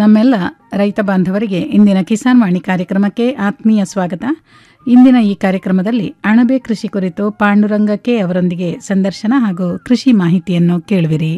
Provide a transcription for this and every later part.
ನಮ್ಮೆಲ್ಲ ರೈತ ಬಾಂಧವರಿಗೆ ಇಂದಿನ ಕಿಸಾನ್ ವಾಣಿ ಕಾರ್ಯಕ್ರಮಕ್ಕೆ ಆತ್ಮೀಯ ಸ್ವಾಗತ ಇಂದಿನ ಈ ಕಾರ್ಯಕ್ರಮದಲ್ಲಿ ಅಣಬೆ ಕೃಷಿ ಕುರಿತು ಪಾಂಡುರಂಗ ಕೆ ಅವರೊಂದಿಗೆ ಸಂದರ್ಶನ ಹಾಗೂ ಕೃಷಿ ಮಾಹಿತಿಯನ್ನು ಕೇಳುವಿರಿ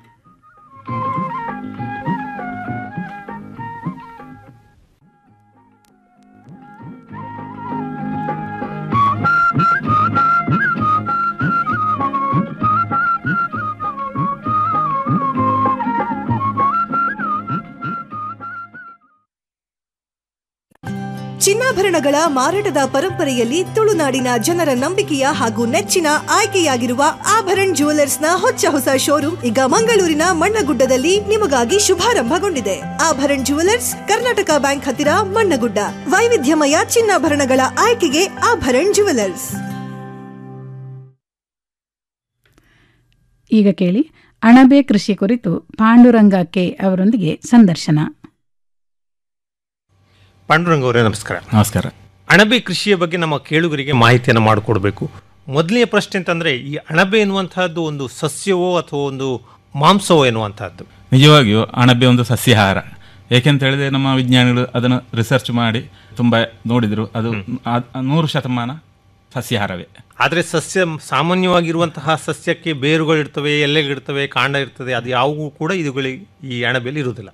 ಚಿನ್ನಾಭರಣಗಳ ಮಾರಾಟದ ಪರಂಪರೆಯಲ್ಲಿ ತುಳುನಾಡಿನ ಜನರ ನಂಬಿಕೆಯ ಹಾಗೂ ನೆಚ್ಚಿನ ಆಯ್ಕೆಯಾಗಿರುವ ಆಭರಣ್ ನ ಹೊಚ್ಚ ಹೊಸ ಶೋರೂಮ್ ಈಗ ಮಂಗಳೂರಿನ ಮಣ್ಣಗುಡ್ಡದಲ್ಲಿ ನಿಮಗಾಗಿ ಶುಭಾರಂಭಗೊಂಡಿದೆ ಆಭರಣ್ ಜುವೆಲರ್ಸ್ ಕರ್ನಾಟಕ ಬ್ಯಾಂಕ್ ಹತ್ತಿರ ಮಣ್ಣಗುಡ್ಡ ವೈವಿಧ್ಯಮಯ ಚಿನ್ನಾಭರಣಗಳ ಆಯ್ಕೆಗೆ ಆಭರಣ್ ಜುವೆಲರ್ಸ್ ಈಗ ಕೇಳಿ ಅಣಬೆ ಕೃಷಿ ಕುರಿತು ಪಾಂಡುರಂಗ ಕೆ ಅವರೊಂದಿಗೆ ಸಂದರ್ಶನ ಪಾಂಡುರಂಗ ಅವರೇ ನಮಸ್ಕಾರ ನಮಸ್ಕಾರ ಅಣಬೆ ಕೃಷಿಯ ಬಗ್ಗೆ ನಮ್ಮ ಕೇಳುಗರಿಗೆ ಮಾಹಿತಿಯನ್ನು ಮಾಡಿಕೊಡ್ಬೇಕು ಮೊದಲನೆಯ ಪ್ರಶ್ನೆ ಅಂತಂದ್ರೆ ಈ ಅಣಬೆ ಎನ್ನುವಂತಹದ್ದು ಒಂದು ಸಸ್ಯವೋ ಅಥವಾ ಒಂದು ಮಾಂಸವೋ ಎನ್ನುವಂತಹದ್ದು ನಿಜವಾಗಿಯೂ ಅಣಬೆ ಒಂದು ಸಸ್ಯಾಹಾರ ಏಕೆಂತ ಹೇಳಿದ್ರೆ ನಮ್ಮ ವಿಜ್ಞಾನಿಗಳು ಅದನ್ನು ರಿಸರ್ಚ್ ಮಾಡಿ ತುಂಬ ನೋಡಿದರು ಅದು ಆ- ನೂರು ಶತಮಾನ ಸಸ್ಯಾಹಾರವೇ ಆದರೆ ಸಸ್ಯ ಸಾಮಾನ್ಯವಾಗಿರುವಂತಹ ಸಸ್ಯಕ್ಕೆ ಬೇರುಗಳಿರ್ತವೆ ಎಲೆಗಳಿರ್ತವೆ ಕಾಂಡ ಇರ್ತದೆ ಅದು ಯಾವುವು ಕೂಡ ಇದುಗಳಿಗೆ ಈ ಅಣಬೆಯಲ್ಲಿ ಇರುವುದಿಲ್ಲ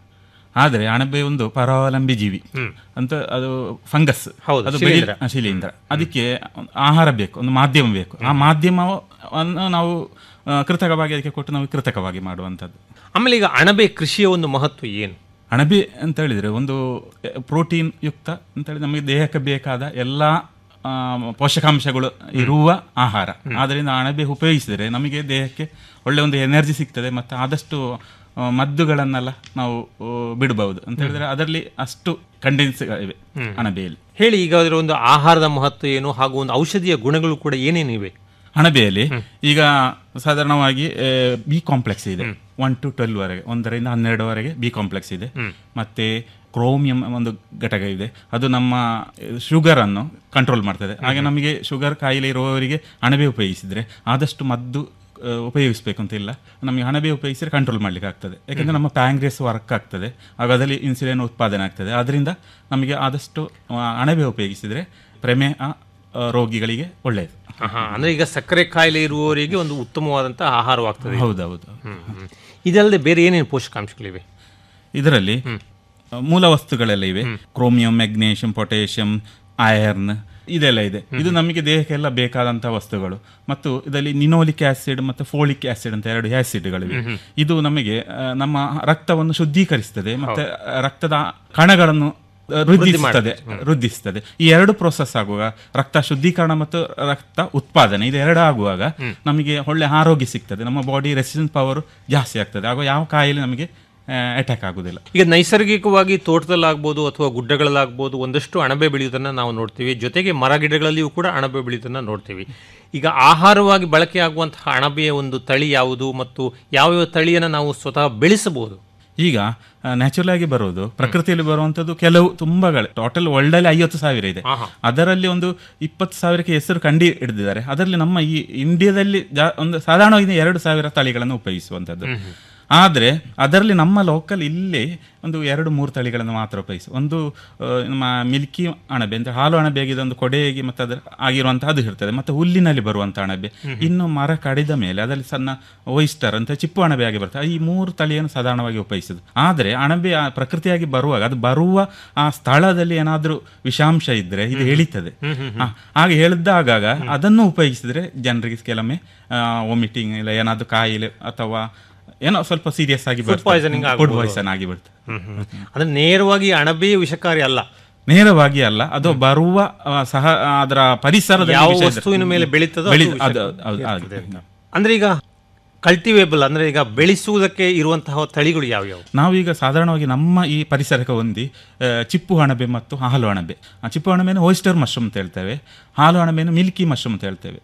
ಆದರೆ ಅಣಬೆ ಒಂದು ಪರಾವಲಂಬಿ ಜೀವಿ ಅಂತ ಅದು ಫಂಗಸ್ ಹೌದು, ಅದು ಶಿಲೀಂಧ್ರ. ಬೆಳಿ- ಶಿಲೀಂಧ್ರ ಅದಕ್ಕೆ ಒಂದು ಆಹಾರ ಬೇಕು ಒಂದು ಮಾಧ್ಯಮ ಬೇಕು ಆ ಮಾಧ್ಯಮವನ್ನು ನಾವು ಆ, ಕೃತಕವಾಗಿ ಅದಕ್ಕೆ ಕೊಟ್ಟು ನಾವು ಕೃತಕವಾಗಿ ಮಾಡುವಂಥದ್ದು ಆಮೇಲೆ ಈಗ ಅಣಬೆ ಕೃಷಿಯ ಒಂದು ಮಹತ್ವ ಏನು ಅಣಬೆ ಅಂತ ಹೇಳಿದ್ರೆ ಒಂದು ಪ್ರೋಟೀನ್ ಯುಕ್ತ ಅಂತ ಹೇಳಿ ನಮಗೆ ದೇಹಕ್ಕೆ ಬೇಕಾದ ಎಲ್ಲ ಆ, ಪೋಷಕಾಂಶಗಳು ಇರುವ ಆಹಾರ ಆದ್ದರಿಂದ ಅಣಬೆ ಉಪಯೋಗಿಸಿದರೆ ನಮಗೆ ದೇಹಕ್ಕೆ ಒಳ್ಳೆ ಒಂದು ಎನರ್ಜಿ ಸಿಗ್ತದೆ ಮತ್ತು ಆದಷ್ಟು ಆ, ಮದ್ದುಗಳನ್ನೆಲ್ಲ ನಾವು ಆ, ಬಿಡಬಹುದು ಅಂತ ಹೇಳಿದ್ರೆ ಅದರಲ್ಲಿ ಅಷ್ಟು ಕಂಡೆನ್ಸ್ ಇವೆ ಅಣಬೆಯಲ್ಲಿ ಹೇಳಿ ಈಗ ಅದರ ಒಂದು ಆಹಾರದ ಮಹತ್ವ ಏನು ಹಾಗೂ ಒಂದು ಔಷಧಿಯ ಗುಣಗಳು ಕೂಡ ಏನೇನಿವೆ ಅಣಬೆಯಲ್ಲಿ ಈಗ ಸಾಧಾರಣವಾಗಿ ಬಿ ಕಾಂಪ್ಲೆಕ್ಸ್ ಇದೆ ಒನ್ ಟು ಟ್ವೆಲ್ ವರೆಗೆ ಒಂದರಿಂದ ಹನ್ನೆರಡವರೆಗೆ ಬಿ ಕಾಂಪ್ಲೆಕ್ಸ್ ಇದೆ ಮತ್ತೆ ಕ್ರೋಮಿಯಂ ಒಂದು ಘಟಕ ಇದೆ ಅದು ನಮ್ಮ ಶುಗರ್ ಅನ್ನು ಕಂಟ್ರೋಲ್ ಮಾಡ್ತದೆ ಹಾಗೆ ನಮಗೆ ಶುಗರ್ ಕಾಯಿಲೆ ಇರುವವರಿಗೆ ಅಣಬೆ ಉಪಯೋಗಿಸಿದ್ರೆ ಆದಷ್ಟು ಮದ್ದು ಆ, ಉಪಯೋಗಿಸ್ಬೇಕು ಅಂತ ಇಲ್ಲ ನಮಗೆ ಅಣಬೆ ಉಪಯೋಗಿಸಿದ್ರೆ ಕಂಟ್ರೋಲ್ ಮಾಡ್ಲಿಕ್ಕೆ ಆಗ್ತದೆ ಯಾಕಂದ್ರೆ ನಮ್ಮ ಪ್ಯಾಂಗ್ರೆಸ್ ವರ್ಕ್ ಆಗ್ತದೆ ಆಗ ಅದರಲ್ಲಿ ಇನ್ಸುಲಿನ್ ಉತ್ಪಾದನೆ ಆಗ್ತದೆ ಅದರಿಂದ ನಮಗೆ ಆದಷ್ಟು ಆ, ಅಣಬೆ ಉಪಯೋಗಿಸಿದ್ರೆ ಪ್ರಮೇಹ ಆ, ರೋಗಿಗಳಿಗೆ ಒಳ್ಳೆಯದು ಆಹಾ, ಅಂದ್ರೆ ಈಗ ಸಕ್ಕರೆ ಕಾಯಿಲೆ ಇರುವವರಿಗೆ ಒಂದು ಉತ್ತಮವಾದಂತಹ ಆಹಾರವಾಗ್ತದೆ ಹೌದೌದು ಹ್ಮ್, ಹ್ಮ್. ಇದಲ್ಲದೆ ಬೇರೆ ಏನೇನು ಪೋಷಕಾಂಶಗಳಿವೆ ಇದರಲ್ಲಿ ಮೂಲ ವಸ್ತುಗಳೆಲ್ಲ ಇವೆ ಕ್ರೋಮಿಯಂ ಮೆಗ್ನೀಷಿಯಂ ಪೊಟ್ಯಾಷಿಯಂ ಐರನ್ ಇದೆಲ್ಲ ಇದೆ ಇದು ನಮಗೆ ದೇಹಕ್ಕೆಲ್ಲ ಬೇಕಾದಂತಹ ವಸ್ತುಗಳು ಮತ್ತು ಇದರಲ್ಲಿ ನಿನೋಲಿಕ್ ಆಸಿಡ್ ಮತ್ತು ಫೋಲಿಕ್ ಆಸಿಡ್ ಅಂತ ಎರಡು ಆಸಿಡ್ಗಳಿವೆ ಇದು ನಮಗೆ ಆ, ನಮ್ಮ ರಕ್ತವನ್ನು ಶುದ್ಧೀಕರಿಸ್ತದೆ ಮತ್ತೆ ಆ, ರಕ್ತದ ಕಣಗಳನ್ನು ಆ, ವೃದ್ಧಿಸುತ್ತದೆ ವೃದ್ಧಿಸ್ತದೆ ಈ ಎರಡು ಪ್ರೋಸೆಸ್ ಆಗುವಾಗ ರಕ್ತ ಶುದ್ಧೀಕರಣ ಮತ್ತು ರಕ್ತ ಉತ್ಪಾದನೆ ಇದು ಎರಡು ಆಗುವಾಗ ನಮಗೆ ಒಳ್ಳೆ ಆರೋಗ್ಯ ಸಿಗ್ತದೆ ನಮ್ಮ ಬಾಡಿ ರೆಸಿಸ್ಟೆನ್ಸ್ ಪವರ್ ಜಾಸ್ತಿ ಆಗ್ತದೆ ಆಗ ಯಾವ ಕಾಯಿಲೆ ನಮಗೆ ಅಟ್ಯಾಕ್ ಆಗುದಿಲ್ಲ ಈಗ ನೈಸರ್ಗಿಕವಾಗಿ ತೋಟದಲ್ಲಾಗ್ಬೋದು ಅಥವಾ ಗುಡ್ಡಗಳಲ್ಲಾಗ್ಬೋದು ಒಂದಷ್ಟು ಅಣಬೆ ಬೆಳೆಯುವುದನ್ನು ನಾವು ನೋಡ್ತೀವಿ ಜೊತೆಗೆ ಮರ ಗಿಡಗಳಲ್ಲಿಯೂ ಕೂಡ ಅಣಬೆ ಬೆಳೆಯುವುದನ್ನು ನೋಡ್ತೀವಿ ಈಗ ಆಹಾರವಾಗಿ ಬಳಕೆ ಆಗುವಂತಹ ಅಣಬೆಯ ಒಂದು ತಳಿ ಯಾವುದು ಮತ್ತು ಯಾವ್ಯಾವ ತಳಿಯನ್ನು ನಾವು ಸ್ವತಃ ಬೆಳೆಸಬಹುದು ಈಗ ನ್ಯಾಚುರಲ್ ಆಗಿ ಬರೋದು ಪ್ರಕೃತಿಯಲ್ಲಿ ಬರುವಂತದ್ದು ಕೆಲವು ತುಂಬಾಗಳು ಟೋಟಲ್ ವರ್ಲ್ಡ್ ಅಲ್ಲಿ ಐವತ್ತು ಸಾವಿರ ಇದೆ ಅದರಲ್ಲಿ ಒಂದು ಇಪ್ಪತ್ತು ಸಾವಿರಕ್ಕೆ ಹೆಸರು ಕಂಡು ಹಿಡಿದಿದ್ದಾರೆ ಅದರಲ್ಲಿ ನಮ್ಮ ಈ ಇಂಡಿಯಾದಲ್ಲಿ ಜಾ- ಒಂದು ಸಾಧಾರಣವಾಗಿ ಎರಡು ಸಾವಿರ ತಳಿಗಳನ್ನು ಉಪಯೋಗಿಸುವಂತದ್ದು ಆದ್ರೆ ಅದರಲ್ಲಿ ನಮ್ಮ ಲೋಕಲ್ ಇಲ್ಲಿ ಒಂದು ಎರಡು ಮೂರು ತಳಿಗಳನ್ನು ಮಾತ್ರ ಉಪಯೋಗಿಸಿ ಒಂದು ಆ, ನಮ್ಮ ಮಿಲ್ಕಿ ಅಣಬೆ ಅಂತ ಹಾಲು ಅಣಬೆ ಆಗಿದೆ ಒಂದು ಕೊಡೆಗೆ ಮತ್ತೆ ಅದರ ಆಗಿರುವಂತಹ ಅದು ಇರ್ತದೆ ಮತ್ತೆ ಹುಲ್ಲಿನಲ್ಲಿ ಬರುವಂತಹ ಅಣಬೆ ಇನ್ನು ಮರ ಕಡಿದ ಮೇಲೆ ಅದರಲ್ಲಿ ಸಣ್ಣ ಒಯಿಸ್ಟರ್ ಅಂತ ಚಿಪ್ಪು ಅಣಬೆ ಆಗಿ ಬರ್ತದೆ ಈ ಮೂರು ತಳಿಯನ್ನು ಸಾಧಾರಣವಾಗಿ ಉಪಯೋಗಿಸುದು ಆದ್ರೆ ಅಣಬೆ ಆ ಪ್ರಕೃತಿಯಾಗಿ ಬರುವಾಗ ಅದು ಬರುವ ಆ ಸ್ಥಳದಲ್ಲಿ ಏನಾದ್ರೂ ವಿಷಾಂಶ ಇದ್ರೆ ಇದು ಎಳಿತದೆ ಆ, ಹಾಗೆ ಎಳ್ದಾಗ ಅದನ್ನು ಉಪಯೋಗಿಸಿದ್ರೆ ಜನರಿಗೆ ಕೆಲವೊಮ್ಮೆ ವಾಮಿಟಿಂಗ್ ಇಲ್ಲ ಏನಾದ್ರೂ ಕಾಯಿಲೆ ಅಥವಾ ಏನೋ ಸ್ವಲ್ಪ ಸೀರಿಯಸ್ ಆಗಿ poisoning ಫುಡ್ ಆಗ್ಬೋದು. ಪಾಯ್ಸನ್ ಆಗಿ ಬಿಡ್ತದೆ ಅಂದ್ರೆ ನೇರವಾಗಿ ಅಣಬೆ ವಿಷಕಾರಿ ಅಲ್ಲ ನೇರವಾಗಿ ಅಲ್ಲ ಅದು ಬರುವ ಆ, ಸಹ ಅದರ ಪರಿಸರದ ಯಾವ ವಸ್ತುವಿನ ಮೇಲೆ ಬೆಳೀತದೋ ಅದು ವಿಷಕಾರಿ. ಅಂದ್ರೆ ಈಗ ಕಲ್ಟಿವೇಬಲ್ ಅಂದ್ರೆ ಈಗ ಬೆಳೆಸುವುದಕ್ಕೆ ಇರುವಂತಹ ತಳಿಗಳು ಯಾವ್ಯಾವು ನಾವೀಗ ಸಾಧಾರಣವಾಗಿ ನಮ್ಮ ಈ ಪರಿಸರಕ್ಕೆ ಹೊಂದಿ ಆ, ಚಿಪ್ಪು ಅಣಬೆ ಮತ್ತು ಹಾಲು ಅಣಬೆ ಆ ಚಿಪ್ಪು ಅಣಬೆಯನ್ನು ಓಯಿಸ್ಟರ್ ಮಶ್ರೂಮ್ ಅಂತ ಹೇಳ್ತೇವೆ ಹಾಲು ಅಣಬೆಯನ್ನು ಮಿಲ್ಕಿ ಮಶ್ರೂಮ್ ಅಂತ ಹೇಳ್ತೇವೆ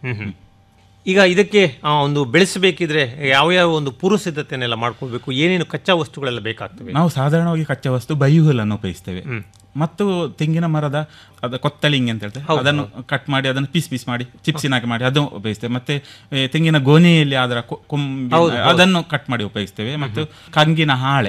ಈಗ ಇದಕ್ಕೆ ಆ, ಒಂದು ಬೆಳೆಸಬೇಕಿದ್ರೆ ಯಾವ ಯಾವ ಒಂದು ಪೂರ್ವ ಸಿದ್ಧತೆಯನ್ನೆಲ್ಲ ಮಾಡ್ಕೊಳ್ಬೇಕು ಏನೇನು ಕಚ್ಚಾ ವಸ್ತುಗಳೆಲ್ಲ ಬೇಕಾಗ್ತವೆ ನಾವು ಸಾಧಾರಣವಾಗಿ ಕಚ್ಚಾ ವಸ್ತು ಬೈಹುಲ್ಲನ್ನು ಉಪಯೋಗಿಸ್ತೇವೆ ಮತ್ತು ತೆಂಗಿನ ಮರದ ಅದ ಕೊತ್ತಳಿಂಗ್ ಅಂತ ಹೇಳ್ತೇವೆ ಅದನ್ನು ಕಟ್ ಮಾಡಿ ಅದನ್ನು ಪೀಸ್ ಪೀಸ್ ಮಾಡಿ ಚಿಪ್ಸಿನಾಗಿ ಮಾಡಿ ಅದನ್ನು ಉಪಯೋಗಿಸ್ತೇವೆ ಮತ್ತೆ ಏ, ತೆಂಗಿನ ಗೊನೆಯಲ್ಲಿ ಅದರ ಕೊ- ಕೊಂಬಿ ಅದನ್ನು ಕಟ್ ಮಾಡಿ ಉಪಯೋಗಿಸ್ತೇವೆ ಮತ್ತು ಕಂಗಿನ ಹಾಳೆ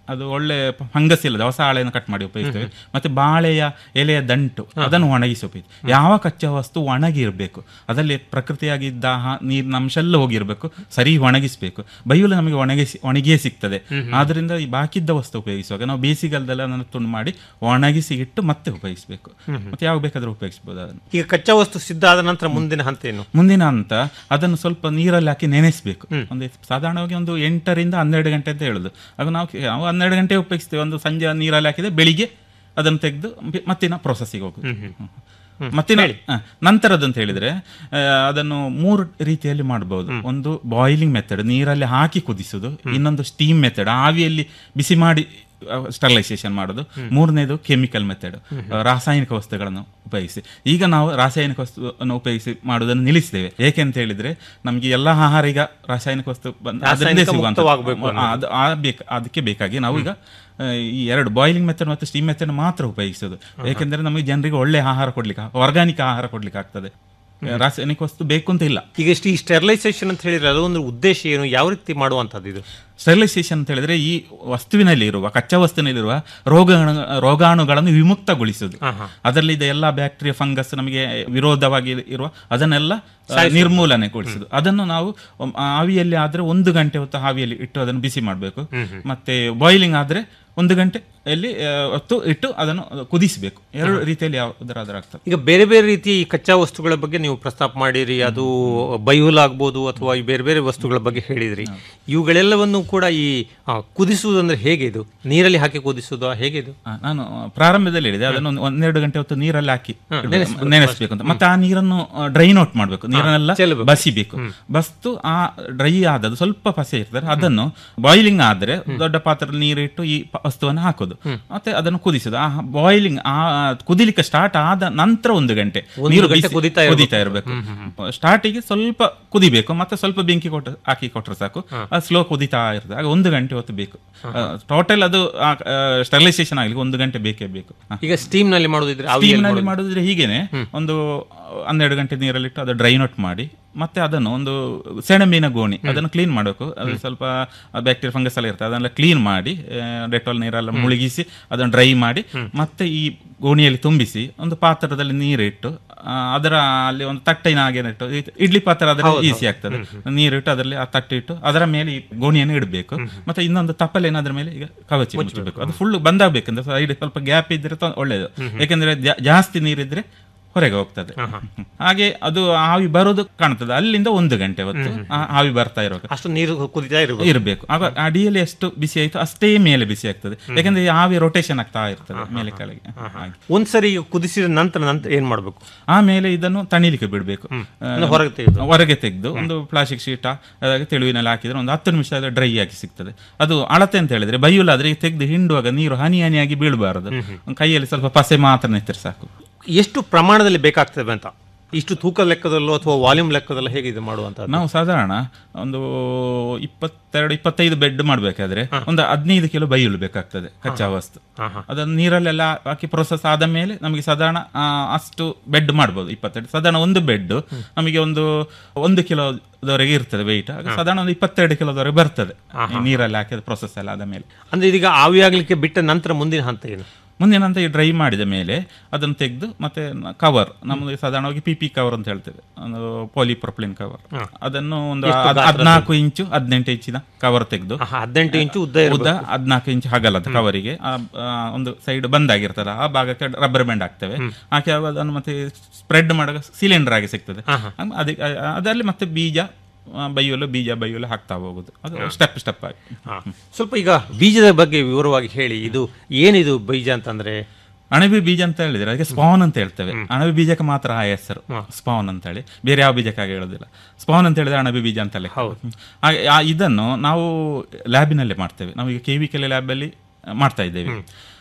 ಅದು ಒಳ್ಳೆ ಫಂಗಸ್ ಇಲ್ಲದೆ ಹೊಸ ಹಾಳೆಯನ್ನು ಕಟ್ ಮಾಡಿ ಉಪಯೋಗಿಸ್ತೇವೆ ಮತ್ತೆ ಬಾಳೆಯ ಎಲೆಯ ದಂಟು ಅದನ್ನು ಒಣಗಿಸಿ ಉಪಯೋಗಿಸ್ತೇವೆ ಯಾವ ಕಚ್ಚಾ ವಸ್ತು ಒಣಗಿ ಇರಬೇಕು ಅದರಲ್ಲಿ ಪ್ರಕೃತಿಯಾಗಿದ್ದ ಹ- ನೀರಿನ ಅಂಶ ಎಲ್ಲ ಹೋಗಿರ್ಬೇಕು ಸರಿ ಒಣಗಿಸ್ಬೇಕು ಬೈಯುಲು ನಮಗೆ ಒಣಗಿಸಿ ಒಣಗಿಯೇ ಸಿಗ್ತದೆ ಆದ್ರಿಂದ ಈ ಬಾಕಿದ್ದ ವಸ್ತು ಉಪಯೋಗಿಸುವಾಗ ನಾವು ಬೇಸಿಗೆಲ್ದೆಲ್ಲ ಅದನ್ನು ತುಂಡು ಮಾಡಿ ಒಣಗಿಸಿ ಇಟ್ಟು ಮತ್ತೆ ಉಪಯೋಗಿಸಬೇಕು ಮತ್ತೆ ಯಾವ ಬೇಕಾದ್ರೂ ಉಪಯೋಗಿಸಬಹುದು ಅದನ್ನು ಈಗ ಕಚ್ಚಾ ವಸ್ತು ಸಿದ್ಧ ಆದ ನಂತರ ಮುಂದಿನ ಹಂತ ಏನು ಮುಂದಿನ ಹಂತ ಅದನ್ನು ಸ್ವಲ್ಪ ನೀರಲ್ಲಿ ಹಾಕಿ ನೆನೆಸಬೇಕು ಒಂದು ಸಾಧಾರಣವಾಗಿ ಒಂದು ಎಂಟರಿಂದ ಹನ್ನೆರಡು ಗಂಟೆ ಅಂತ ಹೇಳುದು ಆಗ ನಾವು ನಾವು ಹನ್ನೆರಡು ಗಂಟೆ ಉಪಯೋಗಿಸ್ತೇವೆ ಒಂದು ಸಂಜೆ ನೀರಲ್ಲಿ ಹಾಕಿದ್ರೆ ಬೆಳಿಗ್ಗೆ ಅದನ್ನು ತೆಗೆದು ಮತ್ತಿನ ಪ್ರೊಸೆಸ್ಸಿಗೆ ಹೋಗುದು ಹ್ಮ್. ಮತ್ತಿನ ಹ, ನಂತರದ್ದು ಅಂತ ಹೇಳಿದ್ರೆ ಆ, ಅದನ್ನು ಮೂರು ರೀತಿಯಲ್ಲಿ ಮಾಡಬಹುದು ಒಂದು ಬಾಯ್ಲಿಂಗ್ ಮೆಥಡ್ ನೀರಲ್ಲಿ ಹಾಕಿ ಕುದಿಸುದು ಇನ್ನೊಂದು ಸ್ಟೀಮ್ ಮೆಥಡ್ ಆವಿಯಲ್ಲಿ ಬಿಸಿ ಮಾಡಿ ಸ್ಟರ್ಲೈಸೇಷನ್ ಮಾಡೋದು ಮೂರನೇದು ಕೆಮಿಕಲ್ ಮೆಥಡ್ ರಾಸಾಯನಿಕ ವಸ್ತುಗಳನ್ನು ಉಪಯೋಗಿಸಿ ಈಗ ನಾವು ರಾಸಾಯನಿಕ ವಸ್ತುವನ್ನು ಉಪಯೋಗಿಸಿ ಮಾಡುವುದನ್ನು ನಿಲ್ಲಿಸಿದ್ದೇವೆ ಏಕೆ ಅಂತ ಹೇಳಿದ್ರೆ ನಮಗೆ ಎಲ್ಲ ಆಹಾರ ಈಗ ರಾಸಾಯನಿಕ ವಸ್ತು ಬಂದ- ಅದರಿಂದಲೇ ರಾಸಾಯನಿಕ ಸಿಗುವಂಥದ್ದು. ಮುಕ್ತವಾಗ್ಬೇಕು ಆ, ಅದು ಆ ಬೇಕು ಅದಕ್ಕೆ ಬೇಕಾಗಿ ನಾವು ಈಗ ಆ, ಈ ಎರಡು ಬಾಯ್ಲಿಂಗ್ ಮೆಥಡ್ ಮತ್ತು ಸ್ಟೀಮ್ ಮೆಥಡ್ ಮಾತ್ರ ಉಪಯೋಗಿಸೋದು ಏಕೆಂದರೆ ನಮಗೆ ಜನರಿಗೆ ಒಳ್ಳೆ ಆಹಾರ ಕೊಡ್ಲಿಕ್ಕೆ ಆರ್ಗಾನಿಕ್ ಆಹಾರ ಕೊಡ್ಲಿಕ್ಕೆ ಆಗ್ತದೆ ರಾಸಾಯನಿಕ ವಸ್ತು ಬೇಕು ಅಂತ ಇಲ್ಲ ಈಗ ಈ ಸ್ಟೆರಿಲೈಸೇಷನ್ ಅಂತ ಹೇಳಿದ್ರೆ ಅದು ಒಂದು ಉದ್ದೇಶ ಏನು ಯಾವ ರೀತಿ ಮಾಡುವಂಥದ್ದು ಇದು ಸ್ಟೆರಿಲೈಸೇಷನ್ ಅಂತ ಹೇಳಿದ್ರೆ ಈ ವಸ್ತುವಿನಲ್ಲಿ ಇರುವ ಕಚ್ಚಾ ವಸ್ತುವಿನಲ್ಲಿರುವ ರೋಗ ರೋಗಾಣುಗಳನ್ನು ವಿಮುಕ್ತಗೊಳಿಸುವುದು ಅದರಲ್ಲಿ ಎಲ್ಲ ಬ್ಯಾಕ್ಟೀರಿಯಾ ಫಂಗಸ್ ನಮಗೆ ವಿರೋಧವಾಗಿ ಇರುವ ಅದನ್ನೆಲ್ಲ ಆ, ನಿರ್ಮೂಲನೆಗೊಳಿಸುದು ಅದನ್ನು ನಾವು ಒಮ್- ಆವಿಯಲ್ಲಿ ಆದ್ರೆ ಒಂದು ಗಂಟೆ ಹೊತ್ತು ಆವಿಯಲ್ಲಿ ಇಟ್ಟು ಅದನ್ನು ಬಿಸಿ ಮಾಡಬೇಕು ಮತ್ತೆ ಬಾಯ್ಲಿಂಗ್ ಆದ್ರೆ ಒಂದು ಗಂಟೆಯಲ್ಲಿ ಆ, ಹೊತ್ತು ಇಟ್ಟು ಅದನ್ನು ಕುದಿಸಬೇಕು ಎರಡು ರೀತಿಯಲ್ಲಿ ಯಾವುದರಾದ್ರೂ ಆಗ್ತದೆ ಈಗ ಬೇರೆ ಬೇರೆ ರೀತಿಯ ಈ ಕಚ್ಚಾ ವಸ್ತುಗಳ ಬಗ್ಗೆ ನೀವು ಪ್ರಸ್ತಾಪ ಮಾಡಿರಿ ಅದು ಬೈಹುಲ್ ಆಗ್ಬೋದು ಅಥವಾ ಈ ಬೇರೆ ಬೇರೆ ವಸ್ತುಗಳ ಬಗ್ಗೆ ಹೇಳಿದ್ರಿ ಇವುಗಳೆಲ್ಲವನ್ನು ಕೂಡ ಈ ಆ, ಕುದಿಸುವುದಂದ್ರೆ ಹೇಗೆ ಇದು ನೀರಲ್ಲಿ ಹಾಕಿ ಕುದಿಸುವುದು ಹೇಗೆ ಇದು ಆ, ನಾನು ಪ್ರಾರಂಭದಲ್ಲಿ ಹೇಳಿದೆ ಅದನ್ನು ಒಂದು ಒಂದೆರಡು ಗಂಟೆ ಹೊತ್ತು ನೀರಲ್ಲಿ ಹಾಕಿ ಇಡ್ಬೇಕು, ನೆನೆಸ್ಬೇಕು ಅಂತ ಮತ್ತೆ ಆ ನೀರನ್ನು ಡ್ರೈನ್ ಔಟ್ ಮಾಡಬೇಕು ನೀರನ್ನೆಲ್ಲ ಬಸಿಬೇಕು ಬಸ್ತು ಆ ಡ್ರೈ ಆದದ್ದು ಸ್ವಲ್ಪ ಪಸೆ ಇರ್ತದೆ ಅದನ್ನು ಬಾಯ್ಲಿಂಗ್ ಆದ್ರೆ ದೊಡ್ಡ ಪಾತ್ರೆಯಲ್ಲಿ ನೀರಿಟ್ಟು ಈ ಪ- ವಸ್ತುವನ್ನು ಹಾಕೋದು ಮತ್ತೆ ಅದನ್ನು ಕುದಿಸೋದು ಆ ಬಾಯ್ಲಿಂಗ್ ಆ ಕುದಿಲಿಕ್ಕೆ ಸ್ಟಾರ್ಟ್ ಆದ ನಂತರ ಒಂದು ಗಂಟೆ ನೀರು ಗಂಟೆ ಬಿಸಿ- ಕುದೀತಾ ಕುದೀತಾ ಇರಬೇಕು ಸ್ಟಾರ್ಟಿಗೆ ಸ್ವಲ್ಪ ಕುದಿಬೇಕು ಮತ್ತೆ ಸ್ವಲ್ಪ ಬೆಂಕಿ ಕೊಟ್ಟು ಹಾಕಿ ಕೊಟ್ಟರೆ ಸಾಕು ಅದು ಸ್ಲೋ ಕುದಿತಾ ಇರ್ತದೆ ಆಗ ಒಂದು ಗಂಟೆ ಹೊತ್ತು ಬೇಕು ಟೋಟಲ್ ಅದು ಸ್ಟೆರಿಲೈಸೇಷನ್ ಆಗ್ಲಿಕ್ಕೆ ಒಂದು ಗಂಟೆ ಬೇಕೇ ಬೇಕು ಈಗ ಸ್ಟೀಮ್ ನಲ್ಲಿ ಮಾಡೋದಿದ್ರೆ ಸ್ಟೀಮ್ ಆವಿಯಲ್ಲಿ ನಲ್ಲಿ ಮಾಡಿದ್ರೆ ಹೀಗೇನೆ ಒಂದು ಹನ್ನೆರಡು ಗಂಟೆ ನೀರಲ್ಲಿಟ್ಟು ಅದು ಡ್ರೈನ್ ಔಟ್ ಮಾಡಿ ಮತ್ತೆ ಅದನ್ನು ಒಂದು ಸೆಣಬಿನ ಗೋಣಿ ಅದನ್ನು ಕ್ಲೀನ್ ಮಾಡಬೇಕು ಅದು ಸ್ವಲ್ಪ ಬ್ಯಾಕ್ಟೀರಿಯಾ ಫಂಗಸ್ ಎಲ್ಲ ಇರ್ತದೆ ಅದನ್ನೆಲ್ಲ ಕ್ಲೀನ್ ಮಾಡಿ ಡೆಟಾಲ್ ನೀರೆಲ್ಲ ಮುಳುಗಿಸಿ ಅದನ್ನು ಡ್ರೈ ಮಾಡಿ ಮತ್ತೆ ಈ ಗೋಣಿಯಲ್ಲಿ ತುಂಬಿಸಿ ಒಂದು ಪಾತ್ರದಲ್ಲಿ ನೀರಿಟ್ಟು ಆ, ಅದರ ಅಲ್ಲಿ ಒಂದು ತಟ್ಟೆನ ಹಾಗೆ ಇಟ್ಟು ಈ ಇಡ್ಲಿ ಪಾತ್ರ ಅದರ ಈಸಿ ಆಗ್ತದೆ ನೀರಿಟ್ಟು ಅದರಲ್ಲಿ ಆ ತಟ್ಟೆ ಇಟ್ಟು ಅದರ ಮೇಲೆ ಈ ಗೋಣಿಯನ್ನು ಇಡಬೇಕು ಮತ್ತೆ ಇನ್ನೊಂದು ತಪ್ಪಲೇನ ಅದ್ರ ಮೇಲೆ ಈಗ ಕವಚಿ ಮುಚ್ಚಬೇಕು ಅದು ಫುಲ್ ಬಂದಾಗಬೇಕಂದ್ರೆ ಸೈಡ್ ಸ್ವಲ್ಪ ಗ್ಯಾಪ್ ಇದ್ರೆ ತ- ಒಳ್ಳೇದು ಯಾಕಂದ್ರೆ ಜಾ- ಜಾಸ್ತಿ ನೀರಿದ್ರೆ ಹೊರಗೆ ಹೋಗ್ತದೆ ಹಾಗೆ ಅದು ಆವಿ ಬರೋದು ಕಾಣ್ತದೆ ಅಲ್ಲಿಂದ ಒಂದು ಗಂಟೆ ಹೊತ್ತು ಆ ಆವಿ ಬರ್ತಾ ಇರುವಾಗ ಅಷ್ಟು ನೀರು ಕುದಿತಾ ಇರಬೇಕು ಇರಬೇಕು ಆಗ ಅಡಿಯಲ್ಲಿ ಎಷ್ಟು ಬಿಸಿ ಆಯ್ತು ಅಷ್ಟೇ ಮೇಲೆ ಬಿಸಿ ಆಗ್ತದೆ ಯಾಕಂದ್ರೆ ಈ ಆವಿ ರೊಟೇಷನ್ ಆಗ್ತಾ ಇರ್ತದೆ ಮೇಲೆ ಕೆಳಗೆ ಹಾಗೆ ಒಂದ್ಸರಿ ಕುದಿಸಿದ ನಂತರ ನಂತರ ಏನ್ ಮಾಡ್ಬೇಕು ಆಮೇಲೆ ಇದನ್ನು ತಣಿಲಿಕ್ಕೆ ಬಿಡಬೇಕು ಅಂದ್ರೆ ಹೊರಗೆ ತೆಗೆದು ಹೊರಗೆ ತೆಗೆದು ಒಂದು ಪ್ಲಾಸ್ಟಿಕ್ ಶೀಟ ಅದಾಗಿ ತೆಳುವಿನಲ್ಲಿ ಹಾಕಿದ್ರೆ ಒಂದು ಹತ್ತು ನಿಮಿಷ ಡ್ರೈ ಆಗಿ ಸಿಗ್ತದೆ ಅದು ಅಳತೆ ಅಂತ ಹೇಳಿದ್ರೆ ಬೈಯುಲಾದ್ರೆ ತೆಗೆದು ಹಿಂಡುವಾಗ ನೀರು ಹನಿ ಹನಿಯಾಗಿ ಬೀಳಬಾರದು ಕೈಯಲ್ಲಿ ಸ್ವಲ್ಪ ಪಸೆ ಮಾತ್ರ ನೆತ್ತರೆ ಸಾಕು ಎಷ್ಟು ಪ್ರಮಾಣದಲ್ಲಿ ಬೇಕಾಗ್ತದೆ ಅಂತ ಇಷ್ಟು ತೂಕ ಲೆಕ್ಕದಲ್ಲೋ ಅಥವಾ ವಾಲ್ಯೂಮ್ ಲೆಕ್ಕದಲ್ಲೋ ಹೇಗೆ ಇದು ಮಾಡುವಂತದ್ದು ನಾವು ಸಾಧಾರಣ ಒಂದು ಇಪ್ಪತ್ತೆರಡು ಇಪ್ಪತ್ತೈದು ಬೆಡ್ ಮಾಡಬೇಕಾದ್ರೆ ಒಂದು ಹದಿನೈದು ಕಿಲೋ ಬೈಯುಳು ಬೇಕಾಗ್ತದೆ ಕಚ್ಚಾ ವಸ್ತು ಅದನ್ನು ನೀರಲ್ಲೆಲ್ಲ ಹಾಕಿ ಪ್ರೊಸೆಸ್ ಆದ ಮೇಲೆ ನಮಗೆ ಸಾಧಾರಣ ಆ, ಅಷ್ಟು ಬೆಡ್ ಮಾಡ್ಬೋದು ಇಪ್ಪತ್ತೆರಡು ಸಾಧಾರಣ ಒಂದು ಬೆಡ್ ನಮಗೆ ಒಂದು ಒಂದು ಕಿಲೋದವರೆಗೆ ಇರ್ತದೆ ವೆಯ್ಟ್ ಆಗ ಸಾಧಾರಣ ಒಂದು ಇಪ್ಪತ್ತೆರಡು ಕಿಲೋದವರೆಗೆ ಬರ್ತದೆ ಈ ನೀರಲ್ಲಿ ಹಾಕಿದ ಪ್ರೊಸೆಸ್ ಎಲ್ಲ ಆದ ಮೇಲೆ ಅಂದ್ರೆ ಇದೀಗ ಆವಿ ಆಗ್ಲಿಕ್ಕೆ ಬಿಟ್ಟ ನಂತರ ಮುಂದಿನ ಹಂತ ಏನು ಮುಂದಿನ ಹಂತ ಈ ಡ್ರೈ ಮಾಡಿದ ಮೇಲೆ ಅದನ್ನು ತೆಗೆದು ಮತ್ತೆ ಕವರ್ ನಮ್ಮದು ಸಾಧಾರಣವಾಗಿ ಪಿ ಪಿ ಕವರ್ ಅಂತ ಹೇಳ್ತೇವೆ ಒಂದು ಪಾಲಿಪ್ರೊಪ್ಲಿನ್ ಕವರ್ ಅದನ್ನು ಒಂದು ಹದಿನಾಲ್ಕು ಇಂಚು ಹದಿನೆಂಟು ಇಂಚಿನ ಕವರ್ ತೆಗೆದು ಆಹಾ, ಹದಿನೆಂಟು ಇಂಚು ಉದ್ದ ಇರಬೇಕು ಉದ್ದ ಹದಿನಾಲ್ಕು ಇಂಚು ಹಗಲದ ಕವರಿಗೆ ಆ, ಆ, ಒಂದು ಸೈಡ್ ಬಂದ್ ಆಗಿರ್ತಲ್ಲ ಆ ಭಾಗಕ್ಕೆ ರಬ್ಬರ್ ಬ್ಯಾಂಡ್ ಹಾಕ್ತೇವೆ ಹಾಕಿ ಆವಾಗ ಅದನ್ನು ಮತ್ತೆ ಸ್ಪ್ರೆಡ್ ಮಾಡುವಾಗ ಸಿಲಿಂಡರ್ ಆಗಿ ಸಿಗ್ತದೆ ಅದಕ್ಕೆ ಆ- ಅದರಲ್ಲಿ ಮತ್ತೆ ಬೀಜ ಆ, ಬೈಯಲು ಬೀಜ ಬೈಯಲು ಹಾಕ್ತಾ ಹೋಗುದು ಅದು ಸ್ಟೆಪ್ ಸ್ಟೆಪ್ ಆಗಿ ಹಾ. ಸ್ವಲ್ಪ ಈಗ ಬೀಜದ ಬಗ್ಗೆ ವಿವರವಾಗಿ ಹೇಳಿ ಇದು ಏನಿದು ಬೀಜ ಅಂತಂದ್ರೆ ಅಣಬೆ ಬೀಜ ಅಂತ ಹೇಳಿದ್ರೆ ಅದಕ್ಕೆ ಸ್ಪಾನ್ ಅಂತ ಹೇಳ್ತೇವೆ ಅಣಬೆ ಬೀಜಕ್ಕೆ ಮಾತ್ರ ಆ ಹೆಸರು ಸ್ಪಾನ್ ಅಂತ ಹೇಳಿ ಬೇರೆ ಯಾವ ಬೀಜಕ್ಕಾಗಿ ಹೇಳೋದಿಲ್ಲ ಸ್ಪಾನ್ ಅಂತ ಹೇಳಿದ್ರೆ ಅಣಬೆ ಬೀಜ ಅಂತ ಲೆಕ್ಕ. ಹಾಗೆ ಆ ಇದನ್ನು ನಾವು ಲ್ಯಾಬಿನಲ್ಲೇ ಮಾಡ್ತೇವೆ ನಾವು ಈಗ ಕೆ ವಿ ಕೆಲೆ ಲ್ಯಾಬಲ್ಲಿ ಮಾಡ್ತಾ ಇದ್ದೇವೆ